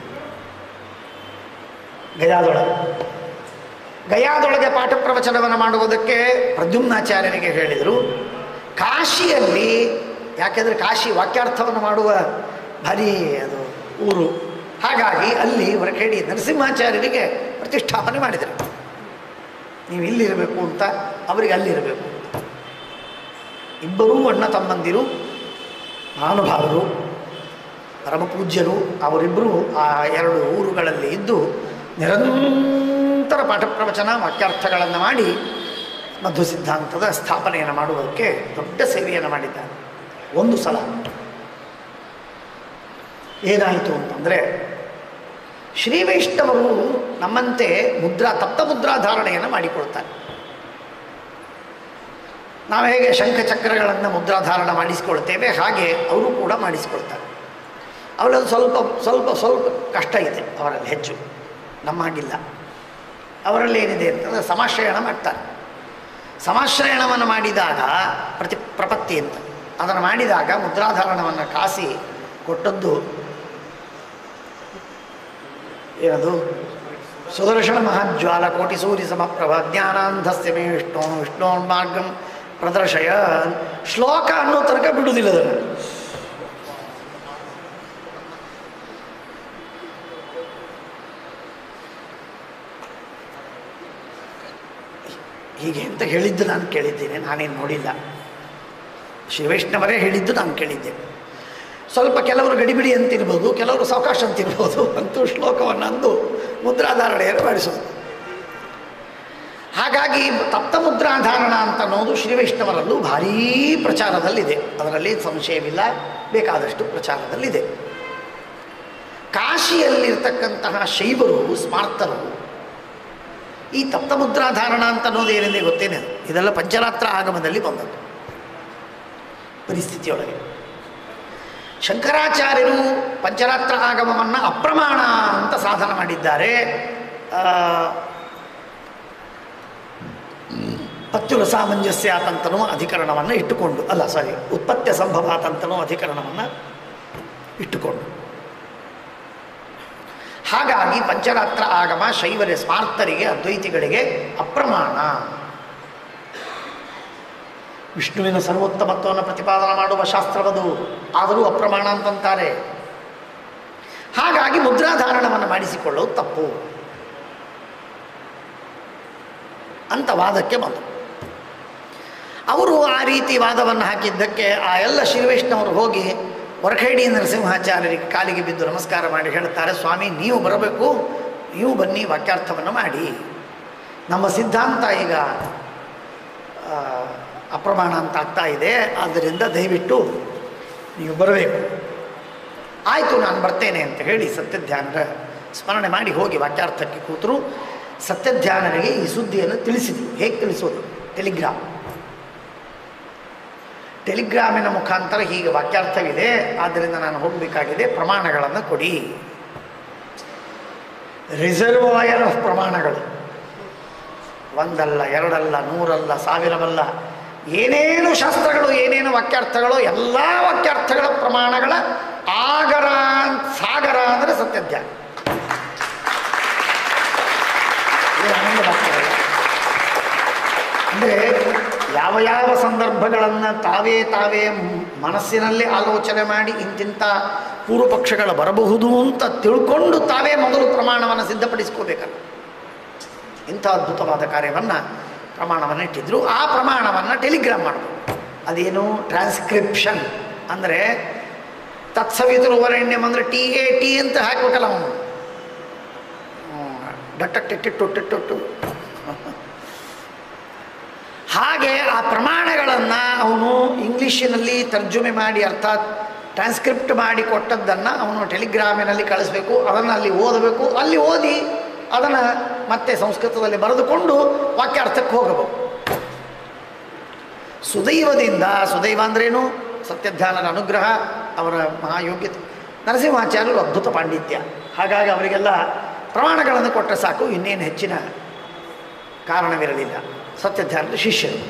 ಗಯಾದೊಳಗೆ ಗಯಾದೊಳಗೆ ಪಾಠ ಪ್ರವಚನವನ್ನು ಮಾಡುವುದಕ್ಕೆ ಪ್ರದ್ಯುಮ್ನಾಚಾರ್ಯರಿಗೆ ಹೇಳಿದರು ಕಾಶಿಯಲ್ಲಿ ಯಾಕೆಂದರೆ ಕಾಶಿ ವಾಕ್ಯಾರ್ಥವನ್ನು ಮಾಡುವ ಭಾರಿ ಅದು ಊರು ಹಾಗಾಗಿ ಅಲ್ಲಿ ಹೊರಗೇಡಿ ನರಸಿಂಹಾಚಾರ್ಯರಿಗೆ ಪ್ರತಿಷ್ಠಾಪನೆ ಮಾಡಿದರು ನೀವು ಇಲ್ಲಿರಬೇಕು ಅಂತ ಅವರಿಗೆ ಅಲ್ಲಿರಬೇಕು ಅಂತ ಇಬ್ಬರೂ ಅಣ್ಣ ತಮ್ಮಂದಿರು ಮಹಾನುಭಾವರು ಪರಮಪೂಜ್ಯರು ಅವರಿಬ್ಬರು ಆ ಎರಡು ಊರುಗಳಲ್ಲಿ ಇದ್ದು ನಿರಂತರ ಪಾಠ ಪ್ರವಚನ ವಾಕ್ಯಾರ್ಥಗಳನ್ನು ಮಾಡಿ ಮಧ್ವ ಸಿದ್ಧಾಂತದ ಸ್ಥಾಪನೆಯನ್ನು ಮಾಡುವುದಕ್ಕೆ ದೊಡ್ಡ ಸೇವೆಯನ್ನು ಮಾಡಿದ್ದಾರೆ ಒಂದು ಸಲ ಏನಾಯಿತು ಅಂತಂದರೆ ಶ್ರೀ ವೈಷ್ಣವರು ನಮ್ಮಂತೆ ಮುದ್ರಾ ತಪ್ತ ಮುದ್ರಾ ಧಾರಣೆಯನ್ನು ಮಾಡಿಕೊಳ್ತಾರೆ ನಾವು ಹೇಗೆ ಶಂಖಚಕ್ರಗಳನ್ನು ಮುದ್ರಾಧಾರಣ ಮಾಡಿಸಿಕೊಳ್ತೇವೆ ಹಾಗೆ ಅವರು ಕೂಡ ಮಾಡಿಸಿಕೊಳ್ತಾರೆ ಅವರಲ್ಲಿ ಸ್ವಲ್ಪ ಸ್ವಲ್ಪ ಸ್ವಲ್ಪ ಕಷ್ಟ ಇದೆ ಅವರಲ್ಲಿ ಹೆಚ್ಚು ನಮ್ಮ ಹಾಗಿಲ್ಲ ಅವರಲ್ಲಿ ಏನಿದೆ ಅಂತಂದರೆ ಸಮಾಶ್ರಯಣ ಮಾಡ್ತಾರೆ ಸಮಾಶ್ರಯಣವನ್ನು ಮಾಡಿದಾಗ ಪ್ರತಿ ಪ್ರಪತ್ತಿ ಅಂತ ಅದನ್ನು ಮಾಡಿದಾಗ ಮುದ್ರಾಧಾರಣವನ್ನು ಕಾಸಿ ಕೊಟ್ಟದ್ದು ಏನದು ಸುದರ್ಶನ ಮಹಾಜ್ವಾಲ ಕೋಟಿ ಸೂರ್ಯ ಸಮಪ್ರಭ ಜ್ಞಾನಾಂಧಸ್ಯ ಮೇ ವಿಷ್ಣು ವಿಷ್ಣೋನ್ ಮಾರ್ಗಂ ಪ್ರದರ್ಶಯ ಶ್ಲೋಕ ಅನ್ನೋ ತನಕ ಬಿಡುವುದಿಲ್ಲ ಅದನ್ನು ಹೀಗೆ ಅಂತ ಹೇಳಿದ್ದು ನಾನು ಕೇಳಿದ್ದೇನೆ ನಾನೇನು ನೋಡಿಲ್ಲ ಶ್ರೀ ವೈಷ್ಣವರೇ ಹೇಳಿದ್ದು ನಾನು ಕೇಳಿದ್ದೇನೆ ಸ್ವಲ್ಪ ಕೆಲವರು ಗಡಿಬಿಡಿ ಅಂತಿರ್ಬೋದು ಕೆಲವರು ಸಾವಕಾಶ ಅಂತಿರ್ಬೋದು ಅಂತೂ ಶ್ಲೋಕವನ್ನು ಅಂದು ಮುದ್ರಾಧಾರಣೆಯನ್ನು ಮಾಡಿಸೋದು ಹಾಗಾಗಿ ತಪ್ತ ಮುದ್ರಾಧಾರಣ ಅಂತ ಅನ್ನೋದು ಶ್ರೀ ವೈಷ್ಣವರಲ್ಲೂ ಭಾರೀ ಪ್ರಚಾರದಲ್ಲಿದೆ ಅದರಲ್ಲಿ ಸಂಶಯವಿಲ್ಲ ಬೇಕಾದಷ್ಟು ಪ್ರಚಾರದಲ್ಲಿದೆ ಕಾಶಿಯಲ್ಲಿರ್ತಕ್ಕಂತಹ ಶೈವರು ಸ್ಮಾರ್ತರು ಈ ತಪ್ತ ಮುದ್ರಾಧಾರಣ ಅಂತ ಅನ್ನೋದು ಏನಿದೆ ಗೊತ್ತೇನೆ ಅದು. ಇದೆಲ್ಲ ಪಂಚರಾತ್ರ ಆಗಮದಲ್ಲಿ ಬಂದದ್ದು ಪರಿಸ್ಥಿತಿಯೊಳಗೆ ಶಂಕರಾಚಾರ್ಯರು ಪಂಚರಾತ್ರ ಆಗಮವನ್ನು ಅಪ್ರಮಾಣ ಅಂತ ಸಾಧನ ಮಾಡಿದ್ದಾರೆ ಆ, ಪತ್ಯುಲ ಸಾಮಂಜಸ್ಯಾತಂತನೂ ಅಧಿಕರಣವನ್ನು ಇಟ್ಟುಕೊಂಡು ಅಲ್ಲ ಸಾರಿ ಉತ್ಪತ್ತಿ ಸಂಭವಾತಂತನೂ ಅಧಿಕರಣವನ್ನು ಇಟ್ಟುಕೊಂಡು ಹಾಗಾಗಿ ಪಂಚರಾತ್ರ ಆಗಮ ಶೈವರ ಸ್ಮಾರ್ತರಿಗೆ ಅದ್ವೈತಿಗಳಿಗೆ ಅಪ್ರಮಾಣ ವಿಷ್ಣುವಿನ ಸರ್ವೋತ್ತಮತ್ವವನ್ನು ಪ್ರತಿಪಾದನೆ ಮಾಡುವ ಶಾಸ್ತ್ರವದು ಆದರೂ ಅಪ್ರಮಾಣ ಅಂತಂತಾರೆ ಹಾಗಾಗಿ ಮುದ್ರಾಧಾರಣವನ್ನು ಮಾಡಿಸಿಕೊಳ್ಳುವುದು ತಪ್ಪು ಅಂತ ವಾದಕ್ಕೆ ಬಂತು ಅವರು ಆ ರೀತಿ ವಾದವನ್ನು ಹಾಕಿದ್ದಕ್ಕೆ ಆ ಎಲ್ಲ ಶ್ರೀವೈಷ್ಣವರು ಹೋಗಿ ಹೊರಖೇಡಿ ನರಸಿಂಹಾಚಾರ್ಯರಿಗೆ ಕಾಲಿಗೆ ಬಿದ್ದು ನಮಸ್ಕಾರ ಮಾಡಿ ಹೇಳ್ತಾರೆ ಸ್ವಾಮಿ ನೀವು ಬರಬೇಕು ನೀವು ಬನ್ನಿ ವಾಕ್ಯಾರ್ಥವನ್ನು ಮಾಡಿ ನಮ್ಮ ಸಿದ್ಧಾಂತ ಈಗ ಆ, ಅಪ್ರಮಾಣ ಅಂತ ಆಗ್ತಾ ಇದೆ ಆದ್ದರಿಂದ ದಯವಿಟ್ಟು ನೀವು ಬರಬೇಕು ಆಯಿತು ನಾನು ಬರ್ತೇನೆ ಅಂತ ಹೇಳಿ ಸತ್ಯಧ್ಯಾನರ ಸ್ಮರಣೆ ಮಾಡಿ ಹೋಗಿ ವಾಕ್ಯಾರ್ಥಕ್ಕೆ ಕೂತರು ಸತ್ಯಧ್ಯಾನರಿಗೆ ಈ ಸುದ್ದಿಯನ್ನು ತಿಳಿಸಿದ್ವಿ ಹೇಗೆ ತಿಳಿಸೋದು ಟೆಲಿಗ್ರಾಮ್ ಟೆಲಿಗ್ರಾಮಿನ ಮುಖಾಂತರ ಹೀಗೆ ವಾಕ್ಯಾರ್ಥವಿದೆ ಆದ್ದರಿಂದ ನಾನು ಹೋಗಬೇಕಾಗಿದೆ ಪ್ರಮಾಣಗಳನ್ನು ಕೊಡಿ ರಿಸರ್ವಾಯರ್ ಆಫ್ ಪ್ರಮಾಣಗಳು ಒಂದಲ್ಲ ಎರಡಲ್ಲ ನೂರಲ್ಲ ಸಾವಿರವಲ್ಲ ಏನೇನು ಶಾಸ್ತ್ರಗಳು ಏನೇನು ವಾಕ್ಯಾರ್ಥಗಳು ಎಲ್ಲ ವಾಕ್ಯಾರ್ಥಗಳ ಪ್ರಮಾಣಗಳ ಆಗರ ಸಾಗರ ಅಂದರೆ ಸತ್ಯಧ್ಯಾನ ಇದು ಆನಂದ ವಾಕ್ಯವಲ್ಲ. ಅಂದರೆ ಯಾವ ಯಾವ ಸಂದರ್ಭಗಳನ್ನು ತಾವೇ ತಾವೇ ಮ್- ಮನಸ್ಸಿನಲ್ಲಿ ಆಲೋಚನೆ ಮಾಡಿ ಇಂತಿಂಥ ಪೂರ್ವ ಪಕ್ಷಗಳು ಬರಬಹುದು ಅಂತ ತಿಳ್ಕೊಂಡು ತಾವೇ ಮೊದಲು ಪ್ರಮಾಣವನ್ನು ಸಿದ್ಧಪಡಿಸ್ಕೋಬೇಕಲ್ಲ ಇಂಥ ಅದ್ಭುತವಾದ ಕಾರ್ಯವನ್ನು ಪ್ರಮಾಣವನ್ನು ಇಟ್ಟಿದ್ರು ಆ ಪ್ರಮಾಣವನ್ನು ಟೆಲಿಗ್ರಾಮ್ ಮಾಡಬೇಕು ಅದೇನು ಟ್ರಾನ್ಸ್ಕ್ರಿಪ್ಷನ್ ಅಂದರೆ ತತ್ಸವಿತರು ವರೆಣ್ಯಂ ಅಂದರೆ ಟಿ ಎ ಟಿ ಅಂತ ಹಾಕ್ಬೇಕಲ್ಲ ಅವನು ಡಟ್ಟಟ್ಟಿಟ್ಟು ಹಾಗೆ ಆ ಪ್ರಮಾಣಗಳನ್ನು ಅವನು ಇಂಗ್ಲೀಷಿನಲ್ಲಿ ತರ್ಜುಮೆ ಮಾಡಿ ಅರ್ಥಾತ್ ಟ್ರಾನ್ಸ್ಕ್ರಿಪ್ಟ್ ಮಾಡಿ ಕೊಟ್ಟದ್ದನ್ನು ಅವನು ಟೆಲಿಗ್ರಾಮಿನಲ್ಲಿ ಕಳಿಸ್ಬೇಕು ಅದನ್ನು ಅಲ್ಲಿ ಓದಬೇಕು ಅಲ್ಲಿ ಓದಿ ಅದನ್ನು ಮತ್ತೆ ಸಂಸ್ಕೃತದಲ್ಲಿ ಬರೆದುಕೊಂಡು ವಾಕ್ಯಾರ್ಥಕ್ಕೆ ಹೋಗಬೇಕು ಸುದೈವದಿಂದ ಸುದೈವ ಅಂದ್ರೇನು ಸತ್ಯಧ್ಯಾನರ ಅನುಗ್ರಹ ಅವರ ಮಹಾಯೋಗ್ಯತೆ ನರಸಿಂಹಾಚಾರ್ಯರು ಅದ್ಭುತ ಪಾಂಡಿತ್ಯ ಹಾಗಾಗಿ ಅವರಿಗೆಲ್ಲ ಪ್ರಮಾಣಗಳನ್ನು ಕೊಟ್ಟರೆ ಸಾಕು ಇನ್ನೇನು ಹೆಚ್ಚಿನ ಕಾರಣವಿರಲಿಲ್ಲ ಸತ್ಯಧ್ಯಾನದ ಶಿಷ್ಯರು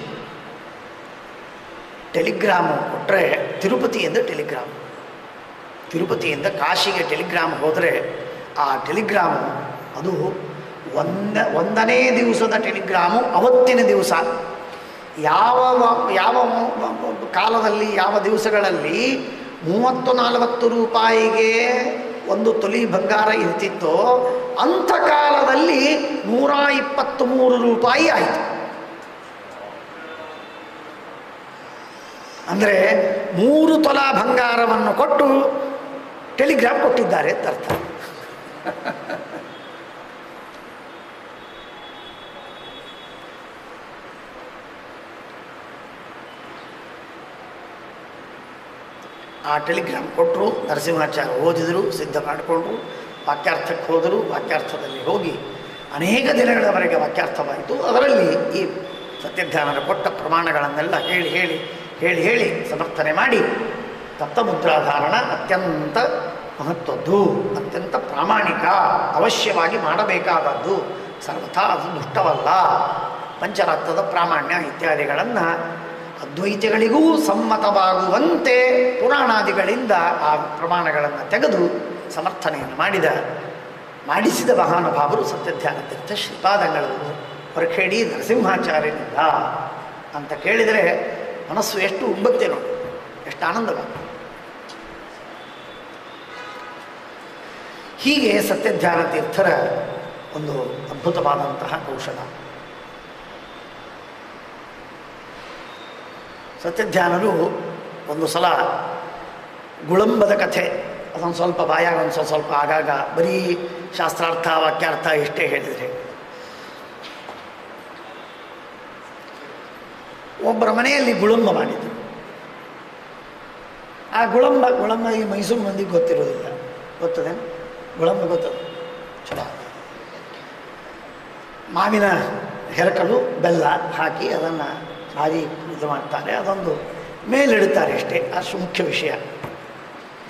ಟೆಲಿಗ್ರಾಮು ಕೊಟ್ಟರೆ ತಿರುಪತಿಯಿಂದ ಟೆಲಿಗ್ರಾಮ್ ತಿರುಪತಿಯಿಂದ ಕಾಶಿಗೆ ಟೆಲಿಗ್ರಾಮ್ ಹೋದರೆ ಆ ಟೆಲಿಗ್ರಾಮು ಅದು ಒಂದ ಒಂದನೇ ದಿವಸದ ಟೆಲಿಗ್ರಾಮು ಅವತ್ತಿನ ದಿವಸ ಯಾವ ವ- ಯಾವ ಮ- ಮ- ಮ- ಕಾಲದಲ್ಲಿ ಯಾವ ದಿವಸಗಳಲ್ಲಿ ಮೂವತ್ತು ನಲವತ್ತು ರೂಪಾಯಿಗೆ ಒಂದು ತೊಲಿ ಬಂಗಾರ ಇರ್ತಿತ್ತೋ ಅಂಥ ಕಾಲದಲ್ಲಿ ನೂರ ಇಪ್ಪತ್ತ್ ಮೂರು ರೂಪಾಯಿ ಆಯಿತು ಅಂದರೆ ಮೂರು ತೊಲ ಬಂಗಾರವನ್ನು ಕೊಟ್ಟು ಟೆಲಿಗ್ರಾಮ್ ಕೊಟ್ಟಿದ್ದಾರೆ ಅಂತ ಅರ್ಥ ಆ ಟೆಲಿಗ್ರಾಮ್ ಕೊಟ್ಟರು ನರಸಿಂಹಾಚಾರ್ಯ ಓದಿದರು ಸಿದ್ಧ ಮಾಡಿಕೊಂಡ್ರು ವಾಕ್ಯಾರ್ಥಕ್ಕೆ ಹೋದರು ವಾಕ್ಯಾರ್ಥದಲ್ಲಿ ಹೋಗಿ ಅನೇಕ ದಿನಗಳವರೆಗೆ ವಾಕ್ಯಾರ್ಥವಾಯಿತು ಅದರಲ್ಲಿ ಈ ಸತ್ಯಧ್ಯಾನರ ಕೊಟ್ಟ ಪ್ರಮಾಣಗಳನ್ನೆಲ್ಲ ಹೇಳಿ ಹೇಳಿ ಹೇಳಿ ಹೇಳಿ ಸಮರ್ಥನೆ ಮಾಡಿ ತಪ್ತಮುದ್ರಾಧಾರಣ ಅತ್ಯಂತ ಮಹತ್ವದ್ದು ಅತ್ಯಂತ ಪ್ರಾಮಾಣಿಕ ಅವಶ್ಯವಾಗಿ ಮಾಡಬೇಕಾದದ್ದು ಸರ್ವಥಾ ಅದು ದುಷ್ಟವಲ್ಲ ಪಂಚರತ್ನದ ಪ್ರಾಮಾಣ್ಯ ಇತ್ಯಾದಿಗಳನ್ನು ಅದ್ವೈತಿಗಳಿಗೂ ಸಮ್ಮತವಾಗುವಂತೆ ಪುರಾಣಾದಿಗಳಿಂದ ಆ ಪ್ರಮಾಣಗಳನ್ನು ತೆಗೆದು ಸಮರ್ಥನೆಯನ್ನು ಮಾಡಿದ ಮಾಡಿಸಿದ ಮಹಾನುಭಾವರು ಸತ್ಯಧ್ಯಾನ ತೀರ್ಥ ಶ್ರೀಪಾದಂಗಳವರು ಹೊರಖೇಡಿ ನರಸಿಂಹಾಚಾರ್ಯನಿಂದ ಅಂತ ಕೇಳಿದರೆ ಮನಸ್ಸು ಎಷ್ಟು ಉಬ್ಬತ್ತೆ ನೋಡಿ ಎಷ್ಟು ಆನಂದವಾಗ್ತದೆ ಹೀಗೆ ಸತ್ಯಧ್ಯಾನ ತೀರ್ಥರ ಒಂದು ಅದ್ಭುತವಾದಂತಹ ಕೌಶಲ ಸತ್ಯಧ್ಯಾನರು ಒಂದು ಸಲ ಗುಳಂಬದ ಕಥೆ ಅದೊಂದು ಸ್ವಲ್ಪ ಬಾಯಾಗ ಒಂದು ಸ್ವಲ್ಪ ಸ್ವಲ್ಪ ಆಗಾಗ ಬರೀ ಶಾಸ್ತ್ರಾರ್ಥ ವಾಕ್ಯಾರ್ಥ ಇಷ್ಟೇ ಹೇಳಿದರೆ ಒಬ್ಬರ ಮನೆಯಲ್ಲಿ ಗುಳಂಬ ಮಾಡಿದ್ರು ಆ ಗುಳಂಬ ಗುಳಂಬ ಈ ಮೈಸೂರು ಮಂದಿಗೆ ಗೊತ್ತಿರೋದಿಲ್ಲ ಗೊತ್ತದೆ ಗುಳಂಬ ಗೊತ್ತದ ಚಲೋ ಮಾವಿನ ಹೆರಕಲು ಬೆಲ್ಲ ಹಾಕಿ ಅದನ್ನು ಭಾರಿ ಇದು ಮಾಡ್ತಾರೆ ಅದೊಂದು ಮೇಲಿಡುತ್ತಾರೆ ಅಷ್ಟೇ ಅಷ್ಟು ಮುಖ್ಯ ವಿಷಯ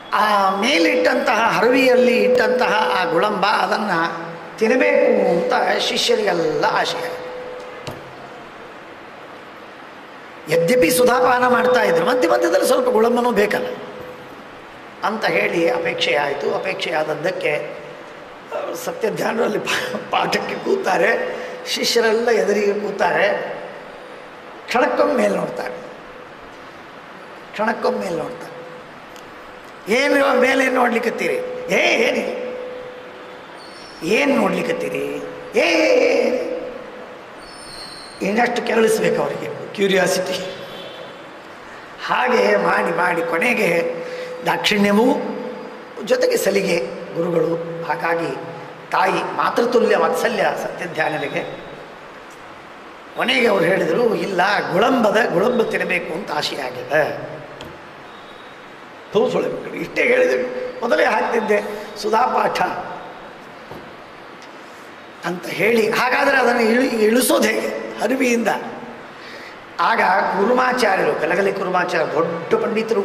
ಆ ಮೇಲಿಟ್ಟಂತಹ ಹರವಿಯಲ್ಲಿ ಇಟ್ಟಂತಹ ಆ ಗುಳಂಬ ಅದನ್ನು ತಿನ್ನಬೇಕು ಅಂತ ಶಿಷ್ಯರಿಗೆಲ್ಲ ಆಶಯ ಯದ್ಯಪಿ ಸುಧಾಪಾನ ಮಾಡ್ತಾ ಇದ್ರು ಮಧ್ಯ ಮಧ್ಯದಲ್ಲಿ ಸ್ವಲ್ಪ ಗುಳಂಬನೂ ಬೇಕಲ್ಲ ಅಂತ ಹೇಳಿ ಅಪೇಕ್ಷೆ ಆಯಿತು ಅಪೇಕ್ಷೆ ಆದದ್ದಕ್ಕೆ ಆ, ಸತ್ಯಧ್ಯಾನರಲ್ಲಿ ಪಾ- ಪಾಠಕ್ಕೆ ಕೂತಾರೆ ಶಿಷ್ಯರೆಲ್ಲ ಎದುರಿಗೆ ಕೂತಾರೆ ಕ್ಷಣಕ್ಕೊಮ್ಮೆ ಮೇಲೆ ನೋಡ್ತಾರೆ ಕ್ಷಣಕ್ಕೊಮ್ಮೆ ಮೇಲೆ ನೋಡ್ತಾರೆ ಏನು ಮೇಲೆ ನೋಡ್ಲಿಕ್ಕತ್ತೀರಿ ಏ ಏನಿಲ್ಲ ಏನು ನೋಡ್ಲಿಕ್ಕತ್ತೀರಿ ಏ ಇನ್ನಷ್ಟು ಕೇಳಿಸ್ಬೇಕು ಅವರಿಗೆ ಕ್ಯೂರಿಯಾಸಿಟಿ ಹಾಗೆ ಮಾಡಿ ಮಾಡಿ ಕೊನೆಗೆ ದಾಕ್ಷಿಣ್ಯವೂ ಜೊತೆಗೆ ಸಲಿಗೆ ಗುರುಗಳು ಹಾಗಾಗಿ ತಾಯಿ ಮಾತೃತುಲ್ಯ ವಾತ್ಸಲ್ಯ ಸತ್ಯಧ್ಯಾನರಿಗೆ ಕೊನೆಗೆ ಅವ್ರು ಹೇಳಿದರು ಇಲ್ಲ ಗುಳಂಬದ ಗುಳಂಬ ತಿನ್ನಬೇಕು ಅಂತ ಆಶೆ ಆಗಿದೆ ತೋರಿಸೊಳಬೇಕು ಇಷ್ಟೇ ಹೇಳಿದರು ಮೊದಲೇ ಹಾಕ್ತಿದ್ದೆ ಸುಧಾಪಾಠ ಅಂತ ಹೇಳಿ ಹಾಗಾದರೆ ಅದನ್ನು ಇಳಿ ಇಳಿಸೋದು ಹೇಗೆ ಅರಿವಿಯಿಂದ ಆಗ ಕುರುಮಾಚಾರ್ಯರು ಕಲಗಲಿ ಕುರುಮಾಚಾರ್ಯ ದೊಡ್ಡ ಪಂಡಿತರು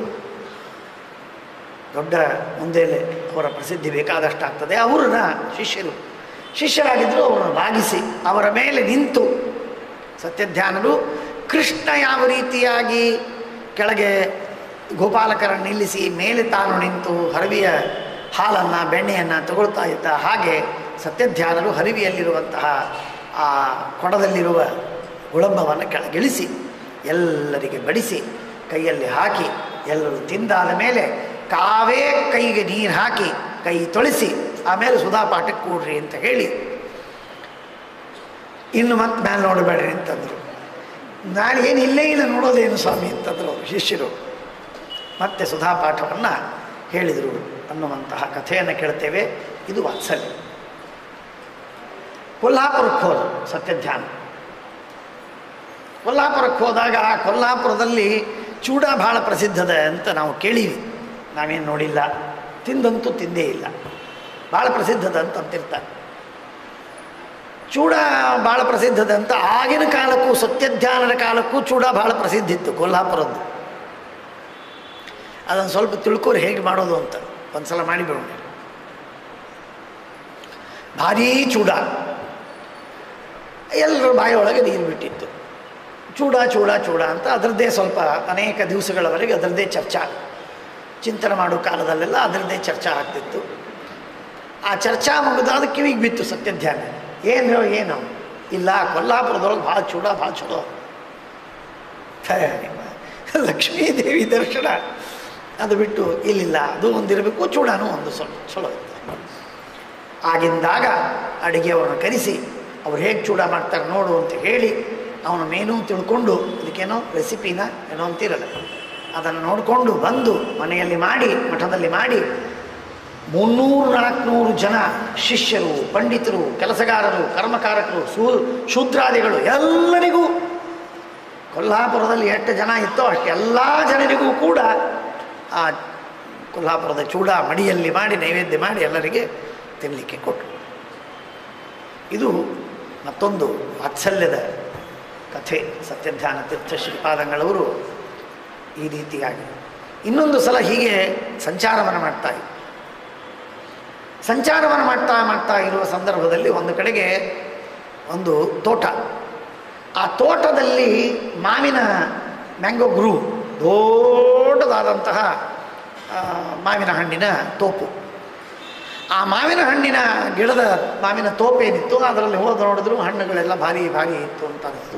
ದೊಡ್ಡ ಮುಂದೆ ಅವರ ಪ್ರಸಿದ್ಧಿ ಬೇಕಾದಷ್ಟಾಗ್ತದೆ ಅವ್ರನ್ನ ಶಿಷ್ಯರು ಶಿಷ್ಯರಾಗಿದ್ದರು ಅವರನ್ನು ಭಾಗಿಸಿ ಅವರ ಮೇಲೆ ನಿಂತು ಸತ್ಯಧ್ಯಾನರು ಕೃಷ್ಣ ಯಾವ ರೀತಿಯಾಗಿ ಕೆಳಗೆ ಗೋಪಾಲಕರನ್ನು ನಿಲ್ಲಿಸಿ ಮೇಲೆ ತಾನು ನಿಂತು ಹರವಿಯ ಹಾಲನ್ನು ಬೆಣ್ಣೆಯನ್ನು ತಗೊಳ್ತಾ ಇದ್ದ ಹಾಗೆ ಸತ್ಯಧ್ಯಾನರು ಹರಿವಿಯಲ್ಲಿರುವಂತಹ ಆ ಕೊಡದಲ್ಲಿರುವ ಗುಳಂಬವನ್ನು ಕೆಳಗಿಳಿಸಿ ಎಲ್ಲರಿಗೆ ಬಡಿಸಿ ಕೈಯಲ್ಲಿ ಹಾಕಿ ಎಲ್ಲರೂ ತಿಂದಾದ ಮೇಲೆ ಕಾವೇ ಕೈಗೆ ನೀರು ಹಾಕಿ ಕೈ ತೊಳಿಸಿ ಆಮೇಲೆ ಸುಧಾಪಾಠಕ್ಕೆ ಕೂಡ್ರಿ ಅಂತ ಹೇಳಿ ಇನ್ನು ಮತ್ತೆ ಮೇಲೆ ನೋಡಬೇಡ್ರಿ ಅಂತಂದರು ನಾನು ಏನು ಇಲ್ಲೇ ಇಲ್ಲ ನೋಡೋದೇನು ಸ್ವಾಮಿ ಅಂತಂದರು ಅವರು ಶಿಷ್ಯರು ಮತ್ತೆ ಸುಧಾಪಾಠವನ್ನು ಹೇಳಿದರು ಅನ್ನುವಂತಹ ಕಥೆಯನ್ನು ಕೇಳ್ತೇವೆ ಇದು ವಾತ್ಸಲ್ಯ ಕೊಲ್ಹಾಪುರಕ್ಕೆ ಹೋದ ಸತ್ಯಧ್ಯಾನ ಕೊಲ್ಹಾಪುರಕ್ಕೆ ಹೋದಾಗ ಆ ಕೊಲ್ಹಾಪುರದಲ್ಲಿ ಚೂಡ ಭಾಳ ಪ್ರಸಿದ್ಧದ ಅಂತ ನಾವು ಕೇಳೀವಿ ನಾವೇನು ನೋಡಿಲ್ಲ ತಿಂದಂತೂ ತಿಂದೇ ಇಲ್ಲ ಭಾಳ ಪ್ರಸಿದ್ಧದ ಅಂತ ಅಂತಿರ್ತಾರೆ ಚೂಡ ಭಾಳ ಪ್ರಸಿದ್ಧದ ಅಂತ ಆಗಿನ ಕಾಲಕ್ಕೂ ಸತ್ಯಧ್ಯಾನದ ಕಾಲಕ್ಕೂ ಚೂಡ ಭಾಳ ಪ್ರಸಿದ್ಧ ಇತ್ತು ಕೊಲ್ಹಾಪುರದ್ದು ಅದನ್ನು ಸ್ವಲ್ಪ ತಿಳ್ಕೊರಿ ಹೇಗೆ ಮಾಡೋದು ಅಂತ ಒಂದ್ಸಲ ಮಾಡಿಬಿಡೋಣ ಭಾರೀ ಚೂಡ ಎಲ್ಲರ ಬಾಯಿಯೊಳಗೆ ನೀರು ಬಿಟ್ಟಿತ್ತು ಚೂಡ ಚೂಡ ಚೂಡ ಅಂತ ಅದರದ್ದೇ ಸ್ವಲ್ಪ ಅನೇಕ ದಿವಸಗಳವರೆಗೆ ಅದರದ್ದೇ ಚರ್ಚಾ ಚಿಂತನೆ ಮಾಡೋ ಕಾಲದಲ್ಲೆಲ್ಲ ಅದರದ್ದೇ ಚರ್ಚಾ ಆಗ್ತಿತ್ತು ಆ ಚರ್ಚಾ ಮುಗಿದಾದ ಕಿವಿಗೆ ಬಿತ್ತು ಸತ್ಯಧ್ಯಾನ ಏನು ಏನು ಇಲ್ಲ ಕೊಲ್ಲಾಪುರದೊಳಗೆ ಭಾಳ ಚೂಡ ಭಾಳ ಚಲೋ ಛೇ, ಲಕ್ಷ್ಮೀ ದೇವಿ ದರ್ಶನ ಅದು ಬಿಟ್ಟು ಇಲ್ಲಿಲ್ಲ ಅದು ಒಂದಿರಬೇಕು ಚೂಡನೂ ಒಂದು ಸ್ವಲ್ಪ ಚಲೋ ಇತ್ತು ಆಗಿಂದಾಗ ಅಡುಗೆಯವರನ್ನು ಕರೆಸಿ ಅವ್ರು ಹೇಗೆ ಚೂಡ ಮಾಡ್ತಾರೆ ನೋಡು ಅಂತ ಹೇಳಿ ಅವನ ಮೇನೂ ತಿಳ್ಕೊಂಡು ಇದಕ್ಕೇನೋ ರೆಸಿಪಿನ ಏನೋ ಅಂತಿರಲ್ಲ ಅದನ್ನು ನೋಡಿಕೊಂಡು ಬಂದು ಮನೆಯಲ್ಲಿ ಮಾಡಿ ಮಠದಲ್ಲಿ ಮಾಡಿ ಮುನ್ನೂರು ನಾಲ್ಕುನೂರು ಜನ ಶಿಷ್ಯರು ಪಂಡಿತರು ಕೆಲಸಗಾರರು ಕರ್ಮಕಾರಕರು ಸೂ ಶೂದ್ರಾದಿಗಳು ಎಲ್ಲರಿಗೂ ಕೊಲ್ಹಾಪುರದಲ್ಲಿ ಎಷ್ಟು ಜನ ಇತ್ತೋ ಅಷ್ಟು ಎಲ್ಲ ಜನರಿಗೂ ಕೂಡ ಆ ಕೊಲ್ಹಾಪುರದ ಚೂಡ ಮಡಿಯಲ್ಲಿ ಮಾಡಿ ನೈವೇದ್ಯ ಮಾಡಿ ಎಲ್ಲರಿಗೆ ತಿನ್ನಲಿಕ್ಕೆ ಕೊಟ್ಟರು ಇದು ಮತ್ತೊಂದು ವಾತ್ಸಲ್ಯದ ಕಥೆ ಸತ್ಯಧ್ಯಾನ ತೀರ್ಥ ಶ್ರೀಪಾದಂಗಳವರು ಈ ರೀತಿಯಾಗಿ ಇನ್ನೊಂದು ಸಲ ಹೀಗೆ ಸಂಚಾರವನ್ನು ಮಾಡ್ತಾ ಇದ್ರು ಸಂಚಾರವನ್ನು ಮಾಡ್ತಾ ಮಾಡ್ತಾ ಇರುವ ಸಂದರ್ಭದಲ್ಲಿ ಒಂದು ಕಡೆಗೆ ಒಂದು ತೋಟ ಆ ತೋಟದಲ್ಲಿ ಮಾವಿನ ಮ್ಯಾಂಗೋ ಗ್ರೂ ದೊಡ್ಡದಾದಂತಹ ಆ, ಮಾವಿನ ಹಣ್ಣಿನ ತೋಪು ಆ ಮಾವಿನ ಹಣ್ಣಿನ ಗಿಡದ ಮಾವಿನ ತೋಪೇನಿತ್ತು ಅದರಲ್ಲಿ ಹೋದ ನೋಡಿದ್ರು ಹಣ್ಣುಗಳೆಲ್ಲ ಭಾರಿ ಭಾರಿ ಇತ್ತು ಅಂತ ಅನಿಸ್ತು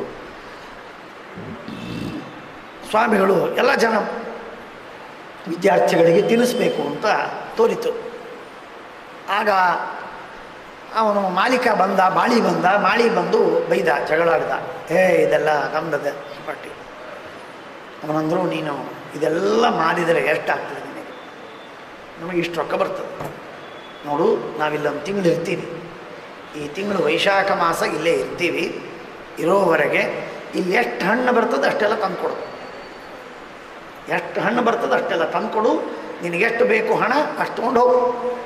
ಸ್ವಾಮಿಗಳು ಎಲ್ಲ ಜನ ವಿದ್ಯಾರ್ಥಿಗಳಿಗೆ ತಿನ್ನಿಸ್ಬೇಕು ಅಂತ ತೋರಿತು ಆಗ ಅವನು ಮಾಲೀಕ ಬಂದ ಮಾಳಿ ಬಂದ ಮಾಳಿ ಬಂದು ಬೈದ ಜಗಳಾಡ್ದ ಏ ಇದೆಲ್ಲ ನಮ್ದದೆ ಪಟ್ಟಿ ಅವನಂದ್ರು ನೀನು ಇದೆಲ್ಲ ಮಾರಿದರೆ ಎಷ್ಟಾಗ್ತದೆ ನಿನಗೆ ನಮಗೆ ಇಷ್ಟು ರೊಕ್ಕ ಬರ್ತದೆ ನೋಡು ನಾವಿಲ್ಲೊಂದು ತಿಂಗಳು ಇರ್ತೀವಿ ಈ ತಿಂಗಳು ವೈಶಾಖ ಮಾಸ ಇಲ್ಲೇ ಇರ್ತೀವಿ ಇರೋವರೆಗೆ ಇಲ್ಲಿ ಎಷ್ಟು ಹಣ್ಣು ಬರ್ತದೆ ಅಷ್ಟೆಲ್ಲ ತಂದ್ಕೊಡು ಎಷ್ಟು ಹಣ್ಣು ಬರ್ತದೆ ಅಷ್ಟೆಲ್ಲ ತಂದ್ಕೊಡು ನಿನಗೆಷ್ಟು ಬೇಕು ಹಣ ಅಷ್ಟು ತೊಗೊಂಡು ಹೋಗು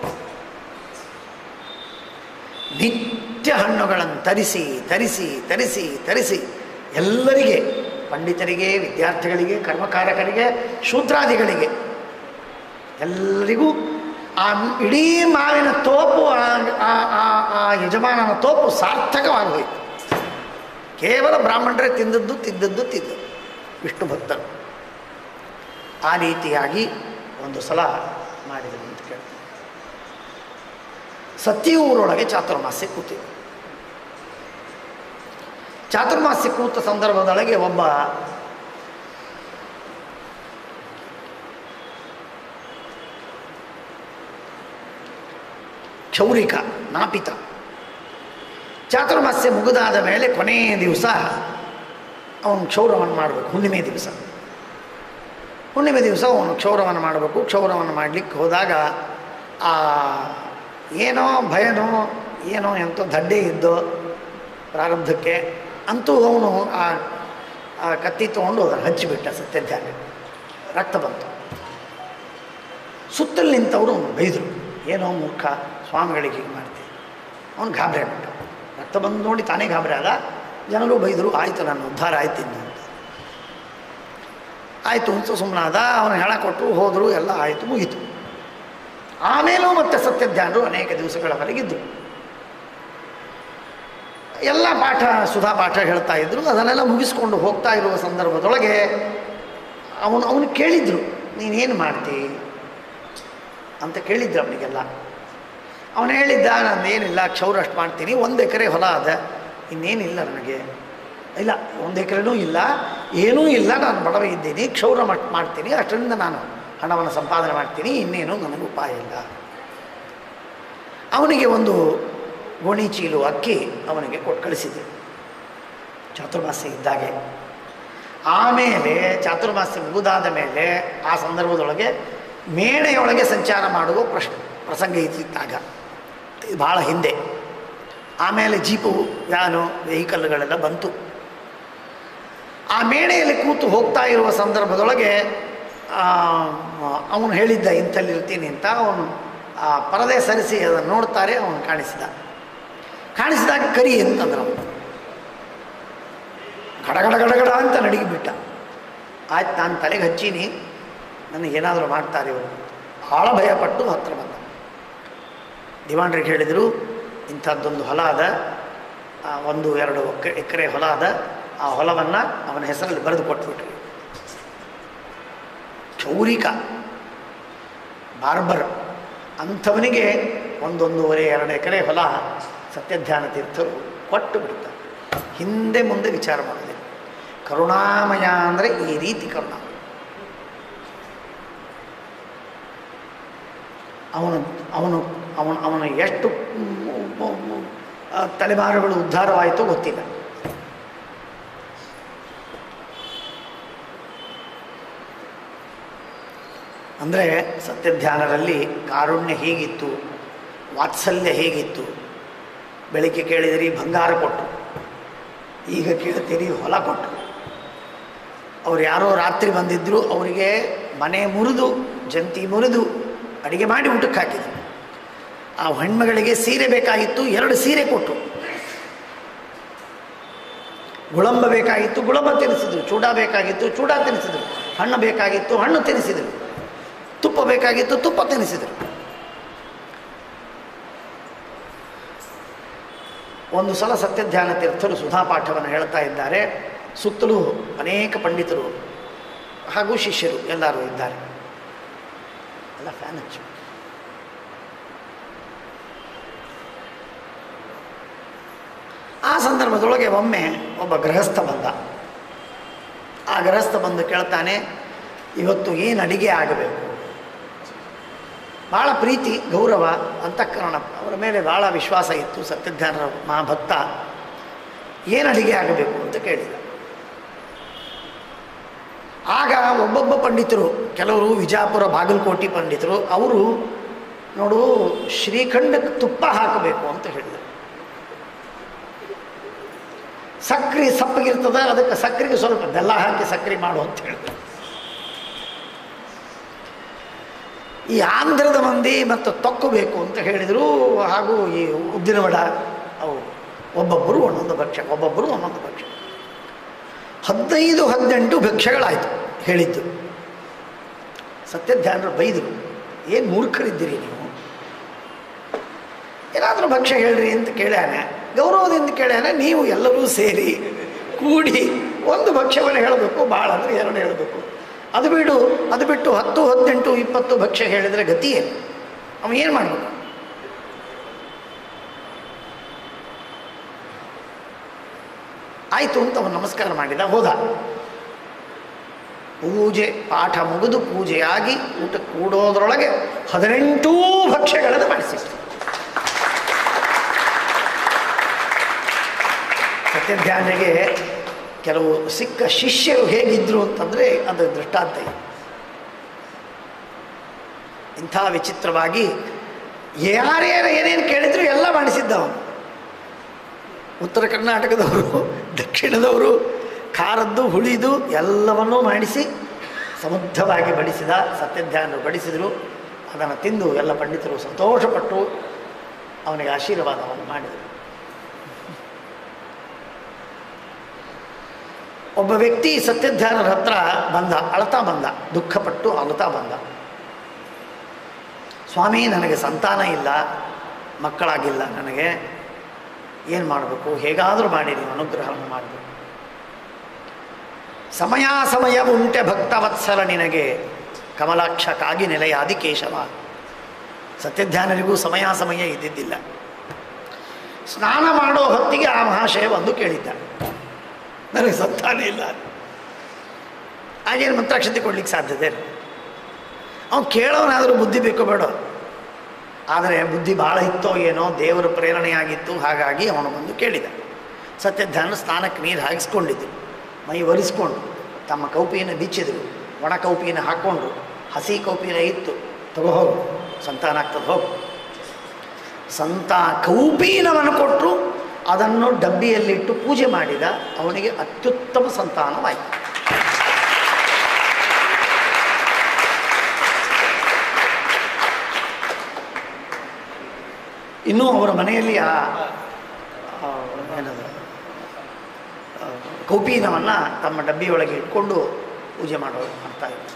ನಿತ್ಯ ಹಣ್ಣುಗಳನ್ನು ತರಿಸಿ ತರಿಸಿ ತರಿಸಿ ತರಿಸಿ ಎಲ್ಲರಿಗೆ ಪಂಡಿತರಿಗೆ ವಿದ್ಯಾರ್ಥಿಗಳಿಗೆ ಕರ್ಮಕಾರಕರಿಗೆ ಶೂದ್ರಾದಿಗಳಿಗೆ ಎಲ್ಲರಿಗೂ ಆ ಇಡೀ ಮಾವಿನ ತೋಪು ಆ- ಆ- ಆ- ಆ ಯಜಮಾನನ ತೋಪು ಸಾರ್ಥಕವಾಗಿ ಹೋಯಿತು ಕೇವಲ ಬ್ರಾಹ್ಮಣರೇ ತಿಂದದ್ದು ತಿಂದದ್ದು ತಿಂದದ್ದು ವಿಷ್ಣು ಭಕ್ತರು ಆ ರೀತಿಯಾಗಿ ಒಂದು ಸಲ ಮಾಡಿದರು ಅಂತ ಕೇಳ್ತಾರೆ ಸತ್ಯೂರೊಳಗೆ ಚಾತುರ್ಮಾಸ್ಯ ಕೂತಿದೆ ಚಾತುರ್ಮಾಸ್ಯ ಕೂತ ಸಂದರ್ಭದೊಳಗೆ ಒಬ್ಬ ಕ್ಷೌರಿಕ ನಾಪಿತ ಚಾತುರ್ಮಾಸ್ಯ ಮುಗಿದಾದ ಮೇಲೆ ಕೊನೆಯ ದಿವಸ ಅವನು ಕ್ಷೌರವನ್ನು ಮಾಡಬೇಕು ಹುಣ್ಣಿಮೆ ದಿವಸ ಹುಣ್ಣಿಮೆ ದಿವಸ ಅವನು ಕ್ಷೌರವನ್ನು ಮಾಡಬೇಕು ಕ್ಷೌರವನ್ನು ಮಾಡಲಿಕ್ಕೆ ಹೋದಾಗ ಆ ಏನೋ ಭಯನೋ ಏನೋ ಎಂತೋ ದಡ್ಡೆ ಇದ್ದೋ ಪ್ರಾರಬ್ಧಕ್ಕೆ ಅಂತೂ ಅವನು ಆ ಆ ಕತ್ತಿ ತೊಗೊಂಡು ಅದನ್ನು ಹಚ್ಚಿಬಿಟ್ಟ ಸತ್ಯಧ್ಯಾನ ರಕ್ತ ಬಂತು ಸುತ್ತಲ್ಲಿ ನಿಂತವರು ಅವನು ಬೈದರು ಏನೋ ಮೂರ್ಖ ಸ್ವಾಮಿಗಳಿಗೆ ಹೀಗೆ ಮಾಡ್ತೀವಿ ಅವನು ಗಾಬರಿ ಆಗ್ಬಿಟ್ಟ ರಕ್ತ ಬಂದು ನೋಡಿ ತಾನೇ ಗಾಬರಿ ಆದ ಜನರು ಬೈದರು ಆಯಿತು ನಾನು ಉದ್ಧಾರ ಆಯ್ತು ಇನ್ನು ಅಂತ ಆಯಿತು ಅಂತ ಸುಮ್ಮನಾದ ಅವನು ಹೆಣ ಕೊಟ್ಟರು ಹೋದರು ಎಲ್ಲ ಆಯಿತು ಮುಗೀತು ಆಮೇಲೂ ಮತ್ತೆ ಸತ್ಯಧ್ಯಾನರು ಅನೇಕ ದಿವಸಗಳವರೆಗಿದ್ದರು ಎಲ್ಲ ಪಾಠ ಸುಧಾ ಪಾಠ ಹೇಳ್ತಾ ಇದ್ರು ಅದನ್ನೆಲ್ಲ ಮುಗಿಸ್ಕೊಂಡು ಹೋಗ್ತಾ ಇರುವ ಸಂದರ್ಭದೊಳಗೆ ಅವನು ಅವನು ಕೇಳಿದ್ರು ನೀನೇನು ಮಾಡ್ತಿ ಅಂತ ಕೇಳಿದ್ರು ಅವನಿಗೆಲ್ಲ ಅವನು ಹೇಳಿದ್ದ ನಂದೇನಿಲ್ಲ ಕ್ಷೌರ ಅಷ್ಟು ಮಾಡ್ತೀನಿ ಒಂದು ಎಕರೆ ಹೊಲ ಅದ ಇನ್ನೇನಿಲ್ಲ ನನಗೆ ಇಲ್ಲ ಒಂದು ಎಕರೆನೂ ಇಲ್ಲ ಏನೂ ಇಲ್ಲ ನಾನು ಬಡವ ಇದ್ದೀನಿ ಕ್ಷೌರ ಮಟ್ ಮಾಡ್ತೀನಿ ಅಷ್ಟರಿಂದ ನಾನು ಹಣವನ್ನು ಸಂಪಾದನೆ ಮಾಡ್ತೀನಿ ಇನ್ನೇನು ನನಗೆ ಉಪಾಯ ಇಲ್ಲ ಅವನಿಗೆ ಒಂದು ಗೋಣಿ ಚೀಲು ಅಕ್ಕಿ ಅವನಿಗೆ ಕೊಟ್ಟು ಕಳಿಸಿದೆ ಚಾತುರ್ಮಾಸ್ಯ ಇದ್ದಾಗೆ ಆಮೇಲೆ ಚಾತುರ್ಮಾಸ್ಯ ಮುಗಿದಾದ ಮೇಲೆ ಆ ಸಂದರ್ಭದೊಳಗೆ ಮೇಣೆಯೊಳಗೆ ಸಂಚಾರ ಮಾಡುವ ಪ್ರಶ್ನೆ ಪ್ರಸಂಗ ಇದ್ದಿದ್ದಾಗ ಇದು ಭಾಳ ಹಿಂದೆ ಆಮೇಲೆ ಜೀಪು ವ್ಯಾನು ವೆಹಿಕಲ್ಗಳೆಲ್ಲ ಬಂತು ಆ ಮೇಣೆಯಲ್ಲಿ ಕೂತು ಹೋಗ್ತಾ ಇರುವ ಸಂದರ್ಭದೊಳಗೆ ಅವನು ಹೇಳಿದ್ದ ಇಂಥಲ್ಲಿರ್ತೀನಿ ಅಂತ ಅವನು ಆ ಪರದೆ ಸರಿಸಿ ಅದನ್ನು ನೋಡ್ತಾರೆ ಅವನು ಕಾಣಿಸಿದ ಕಾಣಿಸಿದಾಗ ಕರಿ ಅಂತಂದ್ರೆ ಅವನು ಗಡಗಡ ಗಡಗಡ ಅಂತ ನಡಗಿಬಿಟ್ಟ ಆಯ್ತು ನಾನು ತಲೆಗೆ ಹಚ್ಚೀನಿ ನನಗೇನಾದರೂ ಮಾಡ್ತಾರೆ ಇವರು ಭಾಳ ಭಯಪಟ್ಟು ಹತ್ರ ಬಂದ ದಿವಾಣರಿಗೆ ಹೇಳಿದರು ಇಂಥದ್ದೊಂದು ಹೊಲ ಅದ ಆ, ಒಂದು ಎರಡು ಎಕರೆ ಹೊಲ ಅದ ಆ ಹೊಲವನ್ನು ಅವನ ಹೆಸರಲ್ಲಿ ಬರೆದು ಕೊಟ್ಬಿಟ್ರಿ ಚೌರಿಕ ಬಾರ್ಬರ್ ಅಂಥವನಿಗೆ ಒಂದೊಂದೂವರೆ ಎರಡು ಎಕರೆ ಹೊಲ ಸತ್ಯಧ್ಯಾನ ತೀರ್ಥರು ಕೊಟ್ಟು ಬಿಡ್ತಾರೆ ಹಿಂದೆ ಮುಂದೆ ವಿಚಾರ ಮಾಡೋದಿಲ್ಲ ಕರುಣಾಮಯ ಅಂದರೆ ಈ ರೀತಿ ಕರುಣಾಮಯ ಅವನು ಅವನು ಅವನು ಅವನು ಎಷ್ಟು ಮ್, ಮ್, ಮ್, ಆ, ತಲೆಮಾರುಗಳು ಉದ್ಧಾರವಾಯಿತು ಗೊತ್ತಿಲ್ಲ ಅಂದರೆ ಸತ್ಯಧ್ಯಾನದಲ್ಲಿ ಕಾರುಣ್ಯ ಹೇಗಿತ್ತು ವಾತ್ಸಲ್ಯ ಹೇಗಿತ್ತು ಬೆಳಿಗ್ಗೆ ಕೇಳಿದಿರಿ ಬಂಗಾರ ಕೊಟ್ಟರು ಈಗ ಕೇಳ್ತೀರಿ ಹೊಲ ಕೊಟ್ಟರು ಅವ್ರು ಯಾರೋ ರಾತ್ರಿ ಬಂದಿದ್ದರು ಅವರಿಗೆ ಮನೆ ಮುರಿದು ಜಂತಿ ಮುರಿದು ಅಡಿಗೆ ಮಾಡಿ ಊಟಕ್ಕೆ ಹಾಕಿದ್ರು ಆ ಹೆಣ್ಮಗಳಿಗೆ ಸೀರೆ ಬೇಕಾಗಿತ್ತು ಎರಡು ಸೀರೆ ಕೊಟ್ಟರು ಗುಳಂಬ ಬೇಕಾಗಿತ್ತು ಗುಳಂಬ ತಿನ್ನಿಸಿದ್ರು ಚೂಡ ಬೇಕಾಗಿತ್ತು ಚೂಡ ತಿನ್ನಿಸಿದ್ರು ಹಣ್ಣು ಬೇಕಾಗಿತ್ತು ಹಣ್ಣು ತಿನ್ನಿಸಿದ್ರು ತುಪ್ಪ ಬೇಕಾಗಿತ್ತು ತುಪ್ಪ ತಿನ್ನಿಸಿದ್ರು ಒಂದು ಸಲ ಸತ್ಯಧ್ಯಾನ ತೀರ್ಥರು ಸುಧಾಪಾಠವನ್ನು ಹೇಳ್ತಾ ಇದ್ದಾರೆ ಸುತ್ತಲೂ ಅನೇಕ ಪಂಡಿತರು ಹಾಗೂ ಶಿಷ್ಯರು ಎಲ್ಲರೂ ಇದ್ದಾರೆ ಎಲ್ಲ ಫ್ಯಾನ್ ಹಚ್ಚು ಆ ಸಂದರ್ಭದೊಳಗೆ ಒಮ್ಮೆ ಒಬ್ಬ ಗೃಹಸ್ಥ ಬಂದ ಆ ಗೃಹಸ್ಥ ಬಂದು ಕೇಳ್ತಾನೆ ಇವತ್ತು ಏನು ಅಡಿಗೆ ಆಗಬೇಕು ಭಾಳ ಪ್ರೀತಿ ಗೌರವ ಅಂತಃಕರಣ ಅವರ ಮೇಲೆ ಭಾಳ ವಿಶ್ವಾಸ ಇತ್ತು ಸತ್ಯಜ್ಞಾನ ಮಹಾಭಕ್ತ ಏನು ಅಡಿಗೆ ಆಗಬೇಕು ಅಂತ ಕೇಳಿದ ಆಗ ಒಬ್ಬೊಬ್ಬ ಪಂಡಿತರು ಕೆಲವರು ವಿಜಾಪುರ ಬಾಗಲಕೋಟೆ ಪಂಡಿತರು ಅವರು ನೋಡು ಶ್ರೀಖಂಡಕ್ಕೆ ತುಪ್ಪ ಹಾಕಬೇಕು ಅಂತ ಹೇಳಿದರು ಸಕ್ರೆ ಸಪ್ಪಗಿರ್ತದ ಅದಕ್ಕೆ ಸಕ್ಕರೆಗೆ ಸ್ವಲ್ಪ ಬೆಲ್ಲ ಹಾಕಿ ಸಕ್ಕರೆ ಮಾಡು ಅಂತ ಹೇಳಿದ್ರು ಈ ಆಂಧ್ರದ ಮಂದಿ ಮತ್ತು ತೊಕ್ಕಬೇಕು ಅಂತ ಹೇಳಿದರು ಹಾಗೂ ಈ ಉದ್ದಿನ ವಡ ಅವು ಒಬ್ಬೊಬ್ಬರು ಒಂದೊಂದು ಭಕ್ಷ್ಯ ಒಬ್ಬೊಬ್ಬರು ಒಂದೊಂದು ಭಕ್ಷ್ಯ ಹದಿನೈದು ಹದಿನೆಂಟು ಭಕ್ಷ್ಯಗಳಾಯಿತು ಹೇಳಿದ್ದು ಸತ್ಯಧ್ಯಾನರು ಬೈದರು ಏನು ಮೂರ್ಖರಿದ್ದೀರಿ ನೀವು ಏನಾದರೂ ಭಕ್ಷ್ಯ ಹೇಳ್ರಿ ಅಂತ ಕೇಳ್ಯಾನೆ ಗೌರವದಿಂದ ಕೇಳ್ಯಾನೆ ನೀವು ಎಲ್ಲರೂ ಸೇರಿ ಕೂಡಿ ಒಂದು ಭಕ್ಷ್ಯವನ್ನು ಹೇಳಬೇಕು ಭಾಳ ಅಂದರೆ ಎರಡು ಹೇಳಬೇಕು ಅದು ಬಿಡು ಅದು ಬಿಟ್ಟು ಹತ್ತು ಹದಿನೆಂಟು ಇಪ್ಪತ್ತು ಭಕ್ಷ್ಯ ಹೇಳಿದರೆ ಗತಿ ಏನು ಅವ ಏನು ಮಾಡಬೇಕು ಆಯಿತು ಅಂತ ಅವನು ನಮಸ್ಕಾರ ಮಾಡಿದ ಹೋದ ಪೂಜೆ ಪಾಠ ಮುಗಿದು ಪೂಜೆಯಾಗಿ ಊಟ ಕೂಡೋದ್ರೊಳಗೆ ಹದಿನೆಂಟೂ ಭಕ್ಷ್ಯಗಳನ್ನು ಮಾಡಿಸಿತ್ತು ಸತ್ಯಧ್ಯಾನಿಗೆ ಕೆಲವು ಸಿಕ್ಕ ಶಿಷ್ಯರು ಹೇಗಿದ್ರು ಅಂತಂದರೆ ಅದು ದೃಷ್ಟಾಂತ ಇದೆ ಇಂಥ ವಿಚಿತ್ರವಾಗಿ ಯಾರ್ಯಾರು ಏನೇನು ಕೇಳಿದ್ರು ಎಲ್ಲ ಮಾಡಿಸಿದ್ದ ಅವನು ಉತ್ತರ ಕರ್ನಾಟಕದವರು ದಕ್ಷಿಣದವರು ಖಾರದ್ದು ಹುಳಿದು ಎಲ್ಲವನ್ನೂ ಮಾಡಿಸಿ ಸಮುದ್ಧವಾಗಿ ಬಡಿಸಿದ ಸತ್ಯಧ್ಯಾನರು ಬಡಿಸಿದರು ಅದನ್ನು ತಿಂದು ಎಲ್ಲ ಪಂಡಿತರು ಸಂತೋಷಪಟ್ಟು ಅವನಿಗೆ ಆಶೀರ್ವಾದವನ್ನು ಮಾಡಿದರು ಒಬ್ಬ ವ್ಯಕ್ತಿ ಸತ್ಯಧ್ಯಾನರ ಹತ್ರ ಬಂದ ಅಳ್ತಾ ಬಂದ ದುಃಖಪಟ್ಟು ಅಳ್ತಾ ಬಂದ ಸ್ವಾಮಿ ನನಗೆ ಸಂತಾನ ಇಲ್ಲ ಮಕ್ಕಳಾಗಿಲ್ಲ ನನಗೆ ಏನು ಮಾಡಬೇಕು ಹೇಗಾದರೂ ಮಾಡಿ ನೀವು ಅನುಗ್ರಹವನ್ನು ಮಾಡಬೇಕು ಸಮಯ ಸಮಯ ಉಂಟೆ ಭಕ್ತವತ್ಸಲ ನಿನಗೆ ಕಮಲಾಕ್ಷ ಕಾಗಿ ನೆಲೆಯಾದಿ ಕೇಶವ ಸತ್ಯಧ್ಯಾನರಿಗೂ ಸಮಯ ಸಮಯ ಇದ್ದಿದ್ದಿಲ್ಲ ಸ್ನಾನ ಮಾಡೋ ಹೊತ್ತಿಗೆ ಆ ಮಹಾಶಯ ಬಂದು ಕೇಳಿದ್ದ ನನಗೆ ಸಂತಾನ ಇಲ್ಲ ಹಾಗೇನು ಮಂತ್ರಾಕ್ಷತೆ ಕೊಡ್ಲಿಕ್ಕೆ ಸಾಧ್ಯತೆ ಇಲ್ಲ ಅವ್ನು ಕೇಳೋನಾದರೂ ಬುದ್ಧಿ ಬೇಕೋ ಬೇಡ ಆದರೆ ಬುದ್ಧಿ ಭಾಳ ಇತ್ತೋ ಏನೋ ದೇವರ ಪ್ರೇರಣೆಯಾಗಿತ್ತು ಹಾಗಾಗಿ ಅವನು ಬಂದು ಕೇಳಿದ ಸತ್ಯಧ್ಯಾನ ಸ್ನಾನಕ್ಕೆ ನೀರು ಹಾಕಿಸ್ಕೊಂಡಿದ್ದು ಮೈ ಒರೆಸ್ಕೊಂಡು ತಮ್ಮ ಕೌಪಿಯನ್ನು ಬಿಚ್ಚಿದರು ಒಣ ಕೌಪಿಯನ್ನು ಹಾಕ್ಕೊಂಡು ಹಸಿ ಕೌಪಿನ ಇತ್ತು ತಗೋ ಹೋಗು ಸಂತಾನ ಆಗ್ತದೆ ಹೋಗು ಸಂತಾ ಕೌಪೀನವನ್ನು ಕೊಟ್ಟರು ಅದನ್ನು ಡಬ್ಬಿಯಲ್ಲಿಟ್ಟು ಪೂಜೆ ಮಾಡಿದ ಅವನಿಗೆ ಅತ್ಯುತ್ತಮ ಸಂತಾನವಾಯಿತು ಇನ್ನೂ ಅವರ ಮನೆಯಲ್ಲಿ ಆ ಆ, ಏನದು ಆ, ಕೌಪೀನವನ್ನು ತಮ್ಮ ಡಬ್ಬಿಯೊಳಗೆ ಇಟ್ಕೊಂಡು ಪೂಜೆ ಮಾಡೋ ಮಾಡ್ತಾ ಇದ್ರು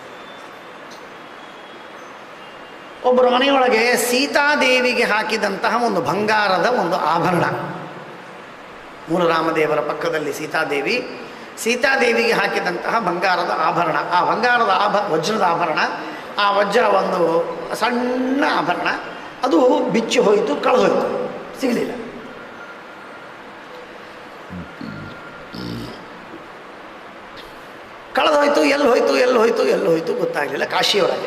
ಒಬ್ಬರ ಮನೆಯೊಳಗೆ ಸೀತಾದೇವಿಗೆ ಹಾಕಿದಂತಹ ಒಂದು ಬಂಗಾರದ ಒಂದು ಆಭರಣ ಮೂಲರಾಮದೇವರ ಪಕ್ಕದಲ್ಲಿ ಸೀತಾದೇವಿ ಸೀತಾದೇವಿಗೆ ಹಾಕಿದಂತಹ ಬಂಗಾರದ ಆಭರಣ ಆ ಬಂಗಾರದ ಆಭ ವಜ್ರದ ಆಭರಣ ಆ ವಜ್ರ ಒಂದು ಸಣ್ಣ ಆಭರಣ ಅದು ಬಿಚ್ಚಿ ಹೋಯಿತು ಕಳೆದೋಯ್ತು ಸಿಗಲಿಲ್ಲ ಕಳೆದೋಯ್ತು ಎಲ್ಲಿ ಹೋಯ್ತು ಎಲ್ಲಿ ಹೋಯ್ತು ಎಲ್ಲಿ ಹೋಯ್ತು ಗೊತ್ತಾಗಲಿಲ್ಲ ಕಾಶಿಯೊಳಗೆ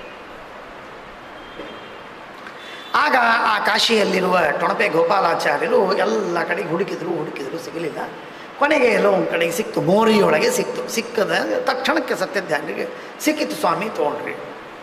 ಆಗ ಆ ಕಾಶಿಯಲ್ಲಿರುವ ಟೊಣಪೆ ಗೋಪಾಲಾಚಾರ್ಯರು ಎಲ್ಲ ಕಡೆಗೆ ಹುಡುಕಿದ್ರು ಹುಡುಕಿದ್ರು ಸಿಗಲಿಲ್ಲ ಕೊನೆಗೆ ಎಲ್ಲೋ ಒಂದು ಕಡೆಗೆ ಸಿಕ್ತು ಮೋರಿಯೊಳಗೆ ಸಿಕ್ತು ಸಿಕ್ಕದ ತಕ್ಷಣಕ್ಕೆ ಸತ್ಯಧ್ಯಾನಿಗೆ ಸಿಕ್ಕಿತು ಸ್ವಾಮಿ ತೊಗೊಂಡ್ರಿ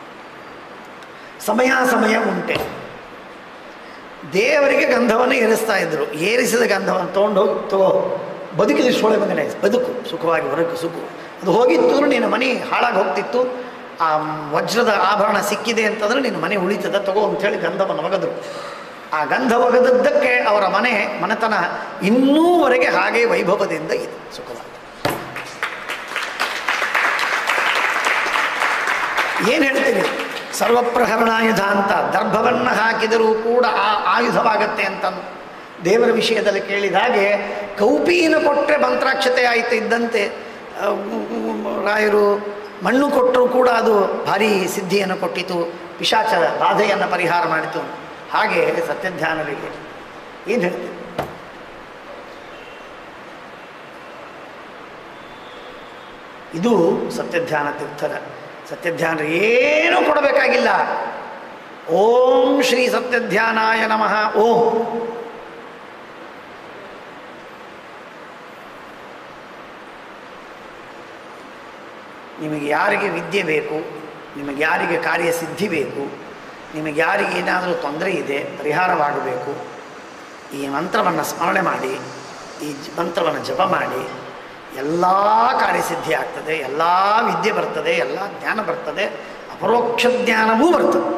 ಸಮಯ ಸಮಯ ಉಂಟೆ ದೇವರಿಗೆ ಗಂಧವನ್ನು ಏರಿಸ್ತಾ ಇದ್ರು ಏರಿಸಿದ ಗಂಧವನ್ನು ತೊಗೊಂಡು ಹೋಗಿ ತಗೋ ಬದುಕಿದ ಸೊಳೆ ಮಗನೇ ಬದುಕು ಸುಖವಾಗಿ ಹೊರಗೆ ಸುಖು ಅದು ಹೋಗಿತ್ತು ನಿನ್ನ ಮನೆ ಹಾಳಾಗಿ ಹೋಗ್ತಿತ್ತು ಆ ವಜ್ರದ ಆಭರಣ ಸಿಕ್ಕಿದೆ ಅಂತಂದ್ರೆ ನಿನ್ನ ಮನೆ ಉಳಿತದ ತಗೋ ಅಂಥೇಳಿ ಗಂಧವನ್ನು ಒಗೆದ್ರು ಆ ಗಂಧ ಒಗೆದದ್ದಕ್ಕೆ ಅವರ ಮನೆ ಮನೆತನ ಇನ್ನೂವರೆಗೆ ಹಾಗೆ ವೈಭವದಿಂದ ಇದೆ ಸುಖವಾಗಿ ಏನು ಹೇಳ್ತೀನಿ ಸರ್ವಪ್ರಹರಣಾಯುಧ ಅಂತ ದರ್ಭವನ್ನು ಹಾಕಿದರೂ ಕೂಡ ಆ ಆಯುಧವಾಗತ್ತೆ ಅಂತ ದೇವರ ವಿಷಯದಲ್ಲಿ ಕೇಳಿದ ಹಾಗೆ ಕೌಪಿನ ಕೊಟ್ಟರೆ ಮಂತ್ರಾಕ್ಷತೆ ಆಯಿತು ಇದ್ದಂತೆ ಆ, ರಾಯರು ಮಣ್ಣು ಕೊಟ್ಟರೂ ಕೂಡ ಅದು ಭಾರಿ ಸಿದ್ಧಿಯನ್ನು ಕೊಟ್ಟಿತು ಪಿಶಾಚ ಬಾಧೆಯನ್ನು ಪರಿಹಾರ ಮಾಡಿತು ಹಾಗೆ ಸತ್ಯಧ್ಯಾನರಿಗೆ ಏನು ಹೇಳ್ತೀವಿ ಇದು ಸತ್ಯಧ್ಯಾನ ತೀರ್ಥರ ಸತ್ಯಧ್ಯಾನ ಏನೂ ಕೊಡಬೇಕಾಗಿಲ್ಲ ಓಂ ಶ್ರೀ ಸತ್ಯಧ್ಯಾನಾಯ ನಮಃ ಓಂ ನಿಮಗೆ ಯಾರಿಗೆ ವಿದ್ಯೆ ಬೇಕು ನಿಮಗೆ ಯಾರಿಗೆ ಕಾರ್ಯಸಿದ್ಧಿ ಬೇಕು ನಿಮಗೆ ಯಾರಿಗೆ ಏನಾದರೂ ತೊಂದರೆ ಇದೆ ಪರಿಹಾರವಾಗಬೇಕು ಈ ಮಂತ್ರವನ್ನು ಸ್ಮರಣೆ ಮಾಡಿ ಈ ಜ- ಮಂತ್ರವನ್ನು ಜಪ ಮಾಡಿ ಎಲ್ಲ ಕಾರ್ಯಸಿದ್ಧಿ ಆಗ್ತದೆ ಎಲ್ಲ ವಿದ್ಯೆ ಬರ್ತದೆ ಎಲ್ಲ ಜ್ಞಾನ ಬರ್ತದೆ ಅಪರೋಕ್ಷ ಜ್ಞಾನವೂ ಬರ್ತದೆ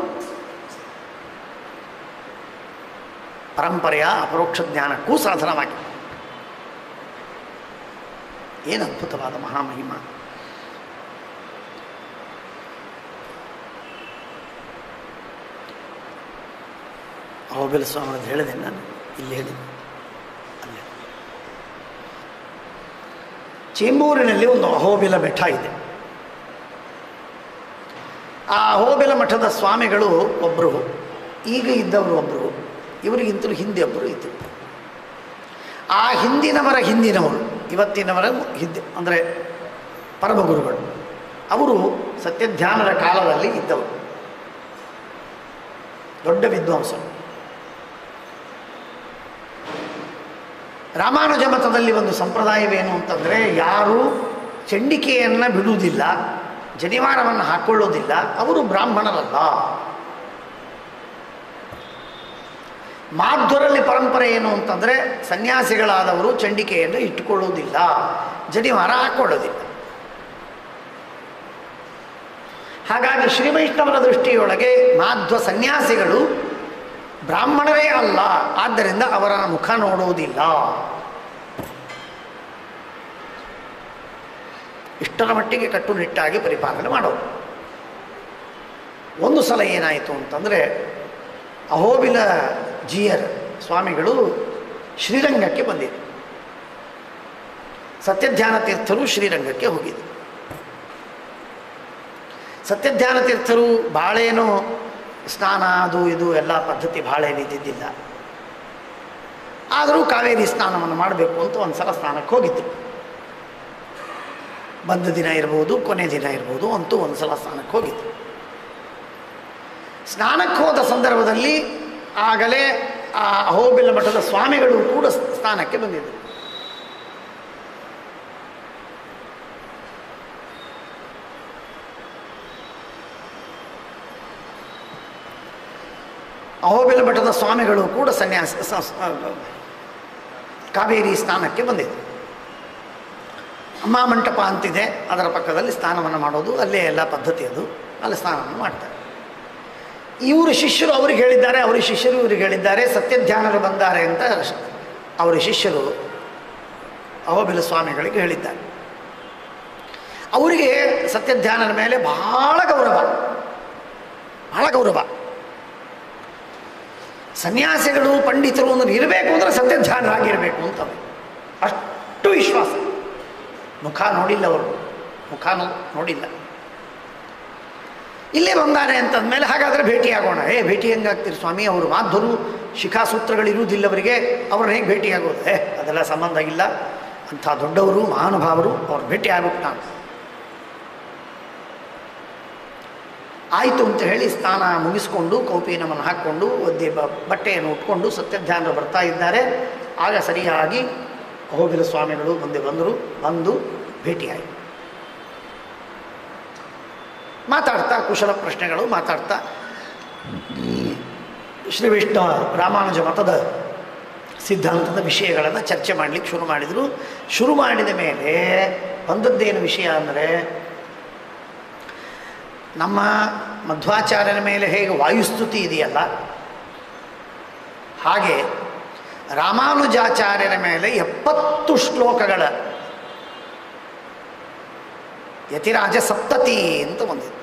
ಪರಂಪರೆಯ ಅಪರೋಕ್ಷ ಜ್ಞಾನಕ್ಕೂ ಸಾಧನವಾಗಿದೆ ಏನು ಅದ್ಭುತವಾದ ಮಹಾಮಹಿಮ ಅಹೋಬಿಲ ಸ್ವಾಮಿ ಅಂತ ಹೇಳಿದೆ ನಾನು ಇಲ್ಲಿ ಹೇಳಿದೆ ಅಲ್ಲೇ ಚೇಂಬೂರಿನಲ್ಲಿ ಒಂದು ಅಹೋಬಿಲ ಮಠ ಇದೆ ಆ ಅಹೋಬಿಲ ಮಠದ ಸ್ವಾಮಿಗಳು ಒಬ್ಬರು ಈಗ ಇದ್ದವರು ಒಬ್ಬರು ಇವರಿಗಿಂತಲೂ ಹಿಂದೆ ಒಬ್ಬರು ಇದ್ದರು ಆ ಹಿಂದಿನವರ ಹಿಂದಿನವರು ಇವತ್ತಿನವರ ಹಿಂದೆ ಅಂದರೆ ಪರಮಗುರುಗಳು ಅವರು ಸತ್ಯಧ್ಯಾನದ ಕಾಲದಲ್ಲಿ ಇದ್ದವರು ದೊಡ್ಡ ವಿದ್ವಾಂಸರು ರಾಮಾನುಜ ಮತದಲ್ಲಿ ಒಂದು ಸಂಪ್ರದಾಯವೇನು ಅಂತಂದರೆ ಯಾರು ಚಂಡಿಕೆಯನ್ನು ಬಿಡುವುದಿಲ್ಲ ಜನಿವಾರವನ್ನು ಹಾಕ್ಕೊಳ್ಳೋದಿಲ್ಲ ಅವರು ಬ್ರಾಹ್ಮಣರಲ್ಲ ಮಾಧ್ವರಲ್ಲಿ ಪರಂಪರೆ ಏನು ಅಂತಂದರೆ ಸನ್ಯಾಸಿಗಳಾದವರು ಚಂಡಿಕೆಯನ್ನು ಇಟ್ಟುಕೊಳ್ಳುವುದಿಲ್ಲ ಜನಿವಾರ ಹಾಕ್ಕೊಳ್ಳೋದಿಲ್ಲ ಹಾಗಾಗಿ ಶ್ರೀವೈಷ್ಣವರ ದೃಷ್ಟಿಯೊಳಗೆ ಮಾಧ್ವ ಸನ್ಯಾಸಿಗಳು ಬ್ರಾಹ್ಮಣರೇ ಅಲ್ಲ ಆದ್ದರಿಂದ ಅವರ ಮುಖ ನೋಡುವುದಿಲ್ಲ ಇಷ್ಟರ ಮಟ್ಟಿಗೆ ಕಟ್ಟುನಿಟ್ಟಾಗಿ ಪರಿಪಾಲನೆ ಮಾಡೋರು ಒಂದು ಸಲ ಏನಾಯಿತು ಅಂತಂದರೆ ಅಹೋಬಿಲ ಜಿಯರ್ ಸ್ವಾಮಿಗಳು ಶ್ರೀರಂಗಕ್ಕೆ ಬಂದಿದ್ದರು ಸತ್ಯಧ್ಯಾನ ತೀರ್ಥರು ಶ್ರೀರಂಗಕ್ಕೆ ಹೋಗಿದ್ದರು ಸತ್ಯಧ್ಯಾನ ತೀರ್ಥರು ಭಾಳೇನು ಸ್ನಾನ ಅದು ಇದು ಎಲ್ಲ ಪದ್ಧತಿ ಭಾಳ ಏನಿದ್ದಿದ್ದಿಲ್ಲ ಆದರೂ ಕಾವೇರಿ ಸ್ನಾನವನ್ನು ಮಾಡಬೇಕು ಅಂತ ಒಂದು ಸಲ ಸ್ನಾನಕ್ಕೆ ಹೋಗಿದ್ದರು ಬಂದ ದಿನ ಇರ್ಬೋದು ಕೊನೆ ದಿನ ಇರ್ಬೋದು ಅಂತೂ ಒಂದು ಸಲ ಸ್ನಾನಕ್ಕೆ ಹೋಗಿದ್ದರು ಸ್ನಾನಕ್ಕೆ ಹೋದ ಸಂದರ್ಭದಲ್ಲಿ ಆಗಲೇ ಆ ಅಹೋಬಿಲ ಮಠದ ಸ್ವಾಮಿಗಳು ಕೂಡ ಸ್ನಾನಕ್ಕೆ ಬಂದಿದ್ದರು ಅಹೋಬಿಲ ಮಠದ ಸ್ವಾಮಿಗಳು ಕೂಡ ಸನ್ಯಾಸ ಸ- ಸ- ಕಾವೇರಿ ಸ್ನಾನಕ್ಕೆ ಬಂದಿದ್ದರು ಅಮ್ಮ ಮಂಟಪ ಅಂತಿದೆ ಅದರ ಪಕ್ಕದಲ್ಲಿ ಸ್ನಾನವನ್ನು ಮಾಡೋದು ಅಲ್ಲೇ ಎಲ್ಲ ಪದ್ಧತಿ ಅದು ಅಲ್ಲಿ ಸ್ನಾನವನ್ನು ಮಾಡ್ತಾರೆ ಇವರು ಶಿಷ್ಯರು ಅವ್ರಿಗೆ ಹೇಳಿದ್ದಾರೆ ಅವರ ಶಿಷ್ಯರು ಇವ್ರಿಗೆ ಹೇಳಿದ್ದಾರೆ ಸತ್ಯಧ್ಯಾನರು ಬಂದ್ದಾರೆ ಅಂತ ಶ- ಅವರ ಶಿಷ್ಯರು ಅಹೋಬಿಲ ಸ್ವಾಮಿಗಳಿಗೆ ಹೇಳಿದ್ದಾರೆ ಅವರಿಗೆ ಸತ್ಯಧ್ಯಾನದ ಮೇಲೆ ಬಹಳ ಗೌರವ ಬಹಳ ಗೌರವ ಸನ್ಯಾಸಿಗಳು ಪಂಡಿತರು ಅಂದ್ರೆ ಇರಬೇಕು ಅಂದರೆ ಸತ್ಯಧ್ಯಾನರಾಗಿರಬೇಕು ಅಂತ ಅಷ್ಟು ವಿಶ್ವಾಸ ಮುಖ ನೋಡಿಲ್ಲ ಅವರು ಮುಖ ನೋ- ನೋಡಿಲ್ಲ ಇಲ್ಲೇ ಬಂದಾರೆ ಅಂತಂದಮೇಲೆ ಹಾಗಾದರೆ ಭೇಟಿಯಾಗೋಣ ಏ ಭೇಟಿ ಹೆಂಗಾಗ್ತೀರಿ ಸ್ವಾಮಿ ಅವರು ಮಾಧ್ವರು ಶಿಖಾಸೂತ್ರಗಳು ಇರುವುದಿಲ್ಲ ಅವರಿಗೆ ಅವ್ರನ್ನ ಹೇಗೆ ಭೇಟಿಯಾಗೋದು ಏ ಅದೆಲ್ಲ ಸಂಬಂಧ ಇಲ್ಲ ಅಂಥ ದೊಡ್ಡವರು ಮಹಾನುಭಾವರು ಅವ್ರು ಭೇಟಿ ಆಗ್ಬೇಕು ನಾನು ಆಯಿತು ಅಂತ ಹೇಳಿ ಸ್ನಾನ ಮುಗಿಸ್ಕೊಂಡು ಕೌಪೀನವನ್ನು ಹಾಕ್ಕೊಂಡು ಒದ್ದೆ ಬ ಬಟ್ಟೆಯನ್ನು ಉಟ್ಕೊಂಡು ಸತ್ಯಧ್ಯಾನರು ಬರ್ತಾ ಇದ್ದಾರೆ ಆಗ ಸರಿಯಾಗಿ ಅಹೋಬಿಲ ಸ್ವಾಮಿಗಳು ಮುಂದೆ ಬಂದರು ಬಂದು ಭೇಟಿಯಾಯಿತು ಮಾತಾಡ್ತಾ ಕುಶಲ ಪ್ರಶ್ನೆಗಳು ಮಾತಾಡ್ತಾ ಶ್ರೀ ವಿಷ್ಣು ರಾಮಾನುಜ ಮತದ ಸಿದ್ಧಾಂತದ ವಿಷಯಗಳನ್ನು ಚರ್ಚೆ ಮಾಡಲಿಕ್ಕೆ ಶುರು ಮಾಡಿದರು ಶುರು ಮಾಡಿದ ಮೇಲೆ ಬಂದದ್ದೇನು ವಿಷಯ ಅಂದರೆ ನಮ್ಮ ಮಧ್ವಾಚಾರ್ಯನ ಮೇಲೆ ಹೇಗೆ ವಾಯುಸ್ತುತಿ ಇದೆಯಲ್ಲ ಹಾಗೆ ರಾಮಾನುಜಾಚಾರ್ಯರ ಮೇಲೆ ಎಪ್ಪತ್ತು ಶ್ಲೋಕಗಳ ಯತಿರಾಜ ಸಪ್ತತಿ ಅಂತ ಬಂದಿದೆ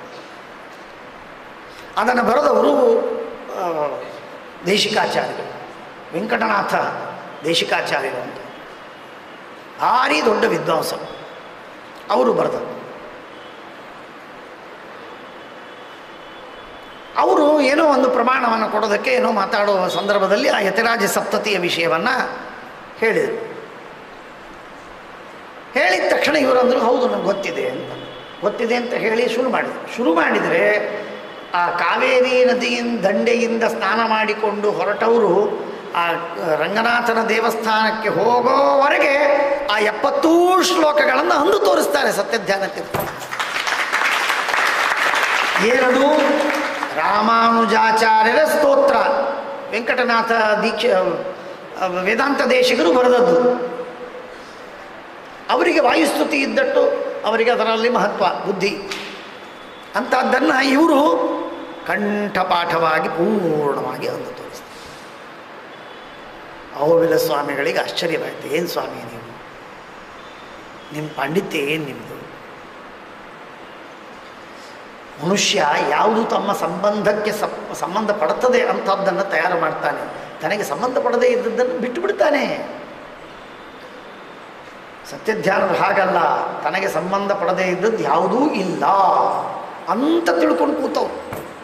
ಅದನ್ನು ಬರೆದವರು ಆ, ದೇಶಿಕಾಚಾರ್ಯರು ವೆಂಕಟನಾಥ ದೇಶಿಕಾಚಾರ್ಯರು ಅಂತ ಭಾರಿ ದೊಡ್ಡ ವಿದ್ವಾಂಸ ಅವರು ಬರೆದರು ಅವರು ಏನೋ ಒಂದು ಪ್ರಮಾಣವನ್ನು ಕೊಡೋದಕ್ಕೆ ಏನೋ ಮಾತಾಡುವ ಸಂದರ್ಭದಲ್ಲಿ ಆ ಯತಿರಾಜ ಸಪ್ತತಿಯ ವಿಷಯವನ್ನು ಹೇಳಿದರು ಹೇಳಿದ ತಕ್ಷಣ ಇವರಂದರು ಹೌದು ನನಗೆ ಗೊತ್ತಿದೆ ಅಂತ ಗೊತ್ತಿದೆ ಅಂತ ಹೇಳಿ ಶುರು ಮಾಡಿದರು ಶುರು ಮಾಡಿದರೆ ಆ ಕಾವೇರಿ ನದಿಯಿಂದ ದಂಡೆಯಿಂದ ಸ್ನಾನ ಮಾಡಿಕೊಂಡು ಹೊರಟವರು ಆ ರಂಗನಾಥನ ದೇವಸ್ಥಾನಕ್ಕೆ ಹೋಗೋವರೆಗೆ ಆ ಎಪ್ಪತ್ತೂ ಶ್ಲೋಕಗಳನ್ನು ಅಂದು ತೋರಿಸ್ತಾರೆ ಸತ್ಯಧ್ಯಾನ ತೀರ್ಥ ಏನದು ರಾಮಾನುಜಾಚಾರ್ಯರ ಸ್ತೋತ್ರ ವೆಂಕಟನಾಥ ದೀಕ್ಷ ವೇದಾಂತ ದೇಶಿಗರು ಬರೆದದ್ದು ಅವರಿಗೆ ವಾಯುಸ್ತುತಿ ಇದ್ದಟ್ಟು ಅವರಿಗೆ ಅದರಲ್ಲಿ ಮಹತ್ವ ಬುದ್ಧಿ ಅಂಥದ್ದನ್ನು ಇವರು ಕಂಠಪಾಠವಾಗಿ ಪೂರ್ಣವಾಗಿ ಅಂದು ತೋರಿಸ್ತಾರೆ ಅಹೋಬಿಲ ಸ್ವಾಮಿಗಳಿಗೆ ಆಶ್ಚರ್ಯವಾಯಿತು ಏನು ಸ್ವಾಮಿ ನೀವು ನಿಮ್ಮ ಪಾಂಡಿತ್ಯ ಏನು ನಿಮ್ಮದು ಮನುಷ್ಯ ಯಾವುದು ತಮ್ಮ ಸಂಬಂಧಕ್ಕೆ ಸಪ್ ಸಂಬಂಧಪಡುತ್ತದೆ ಅಂಥದ್ದನ್ನು ತಯಾರು ಮಾಡ್ತಾನೆ ತನಗೆ ಸಂಬಂಧಪಡದೇ ಇದ್ದದ್ದನ್ನು ಬಿಟ್ಟು ಬಿಡ್ತಾನೆ ಸತ್ಯಧ್ಯಾನದ ಹಾಗಲ್ಲ ತನಗೆ ಸಂಬಂಧಪಡದೇ ಇದ್ದದ್ದು ಯಾವುದೂ ಇಲ್ಲ ಅಂತ ತಿಳ್ಕೊಂಡು ಕೂತವ್ರು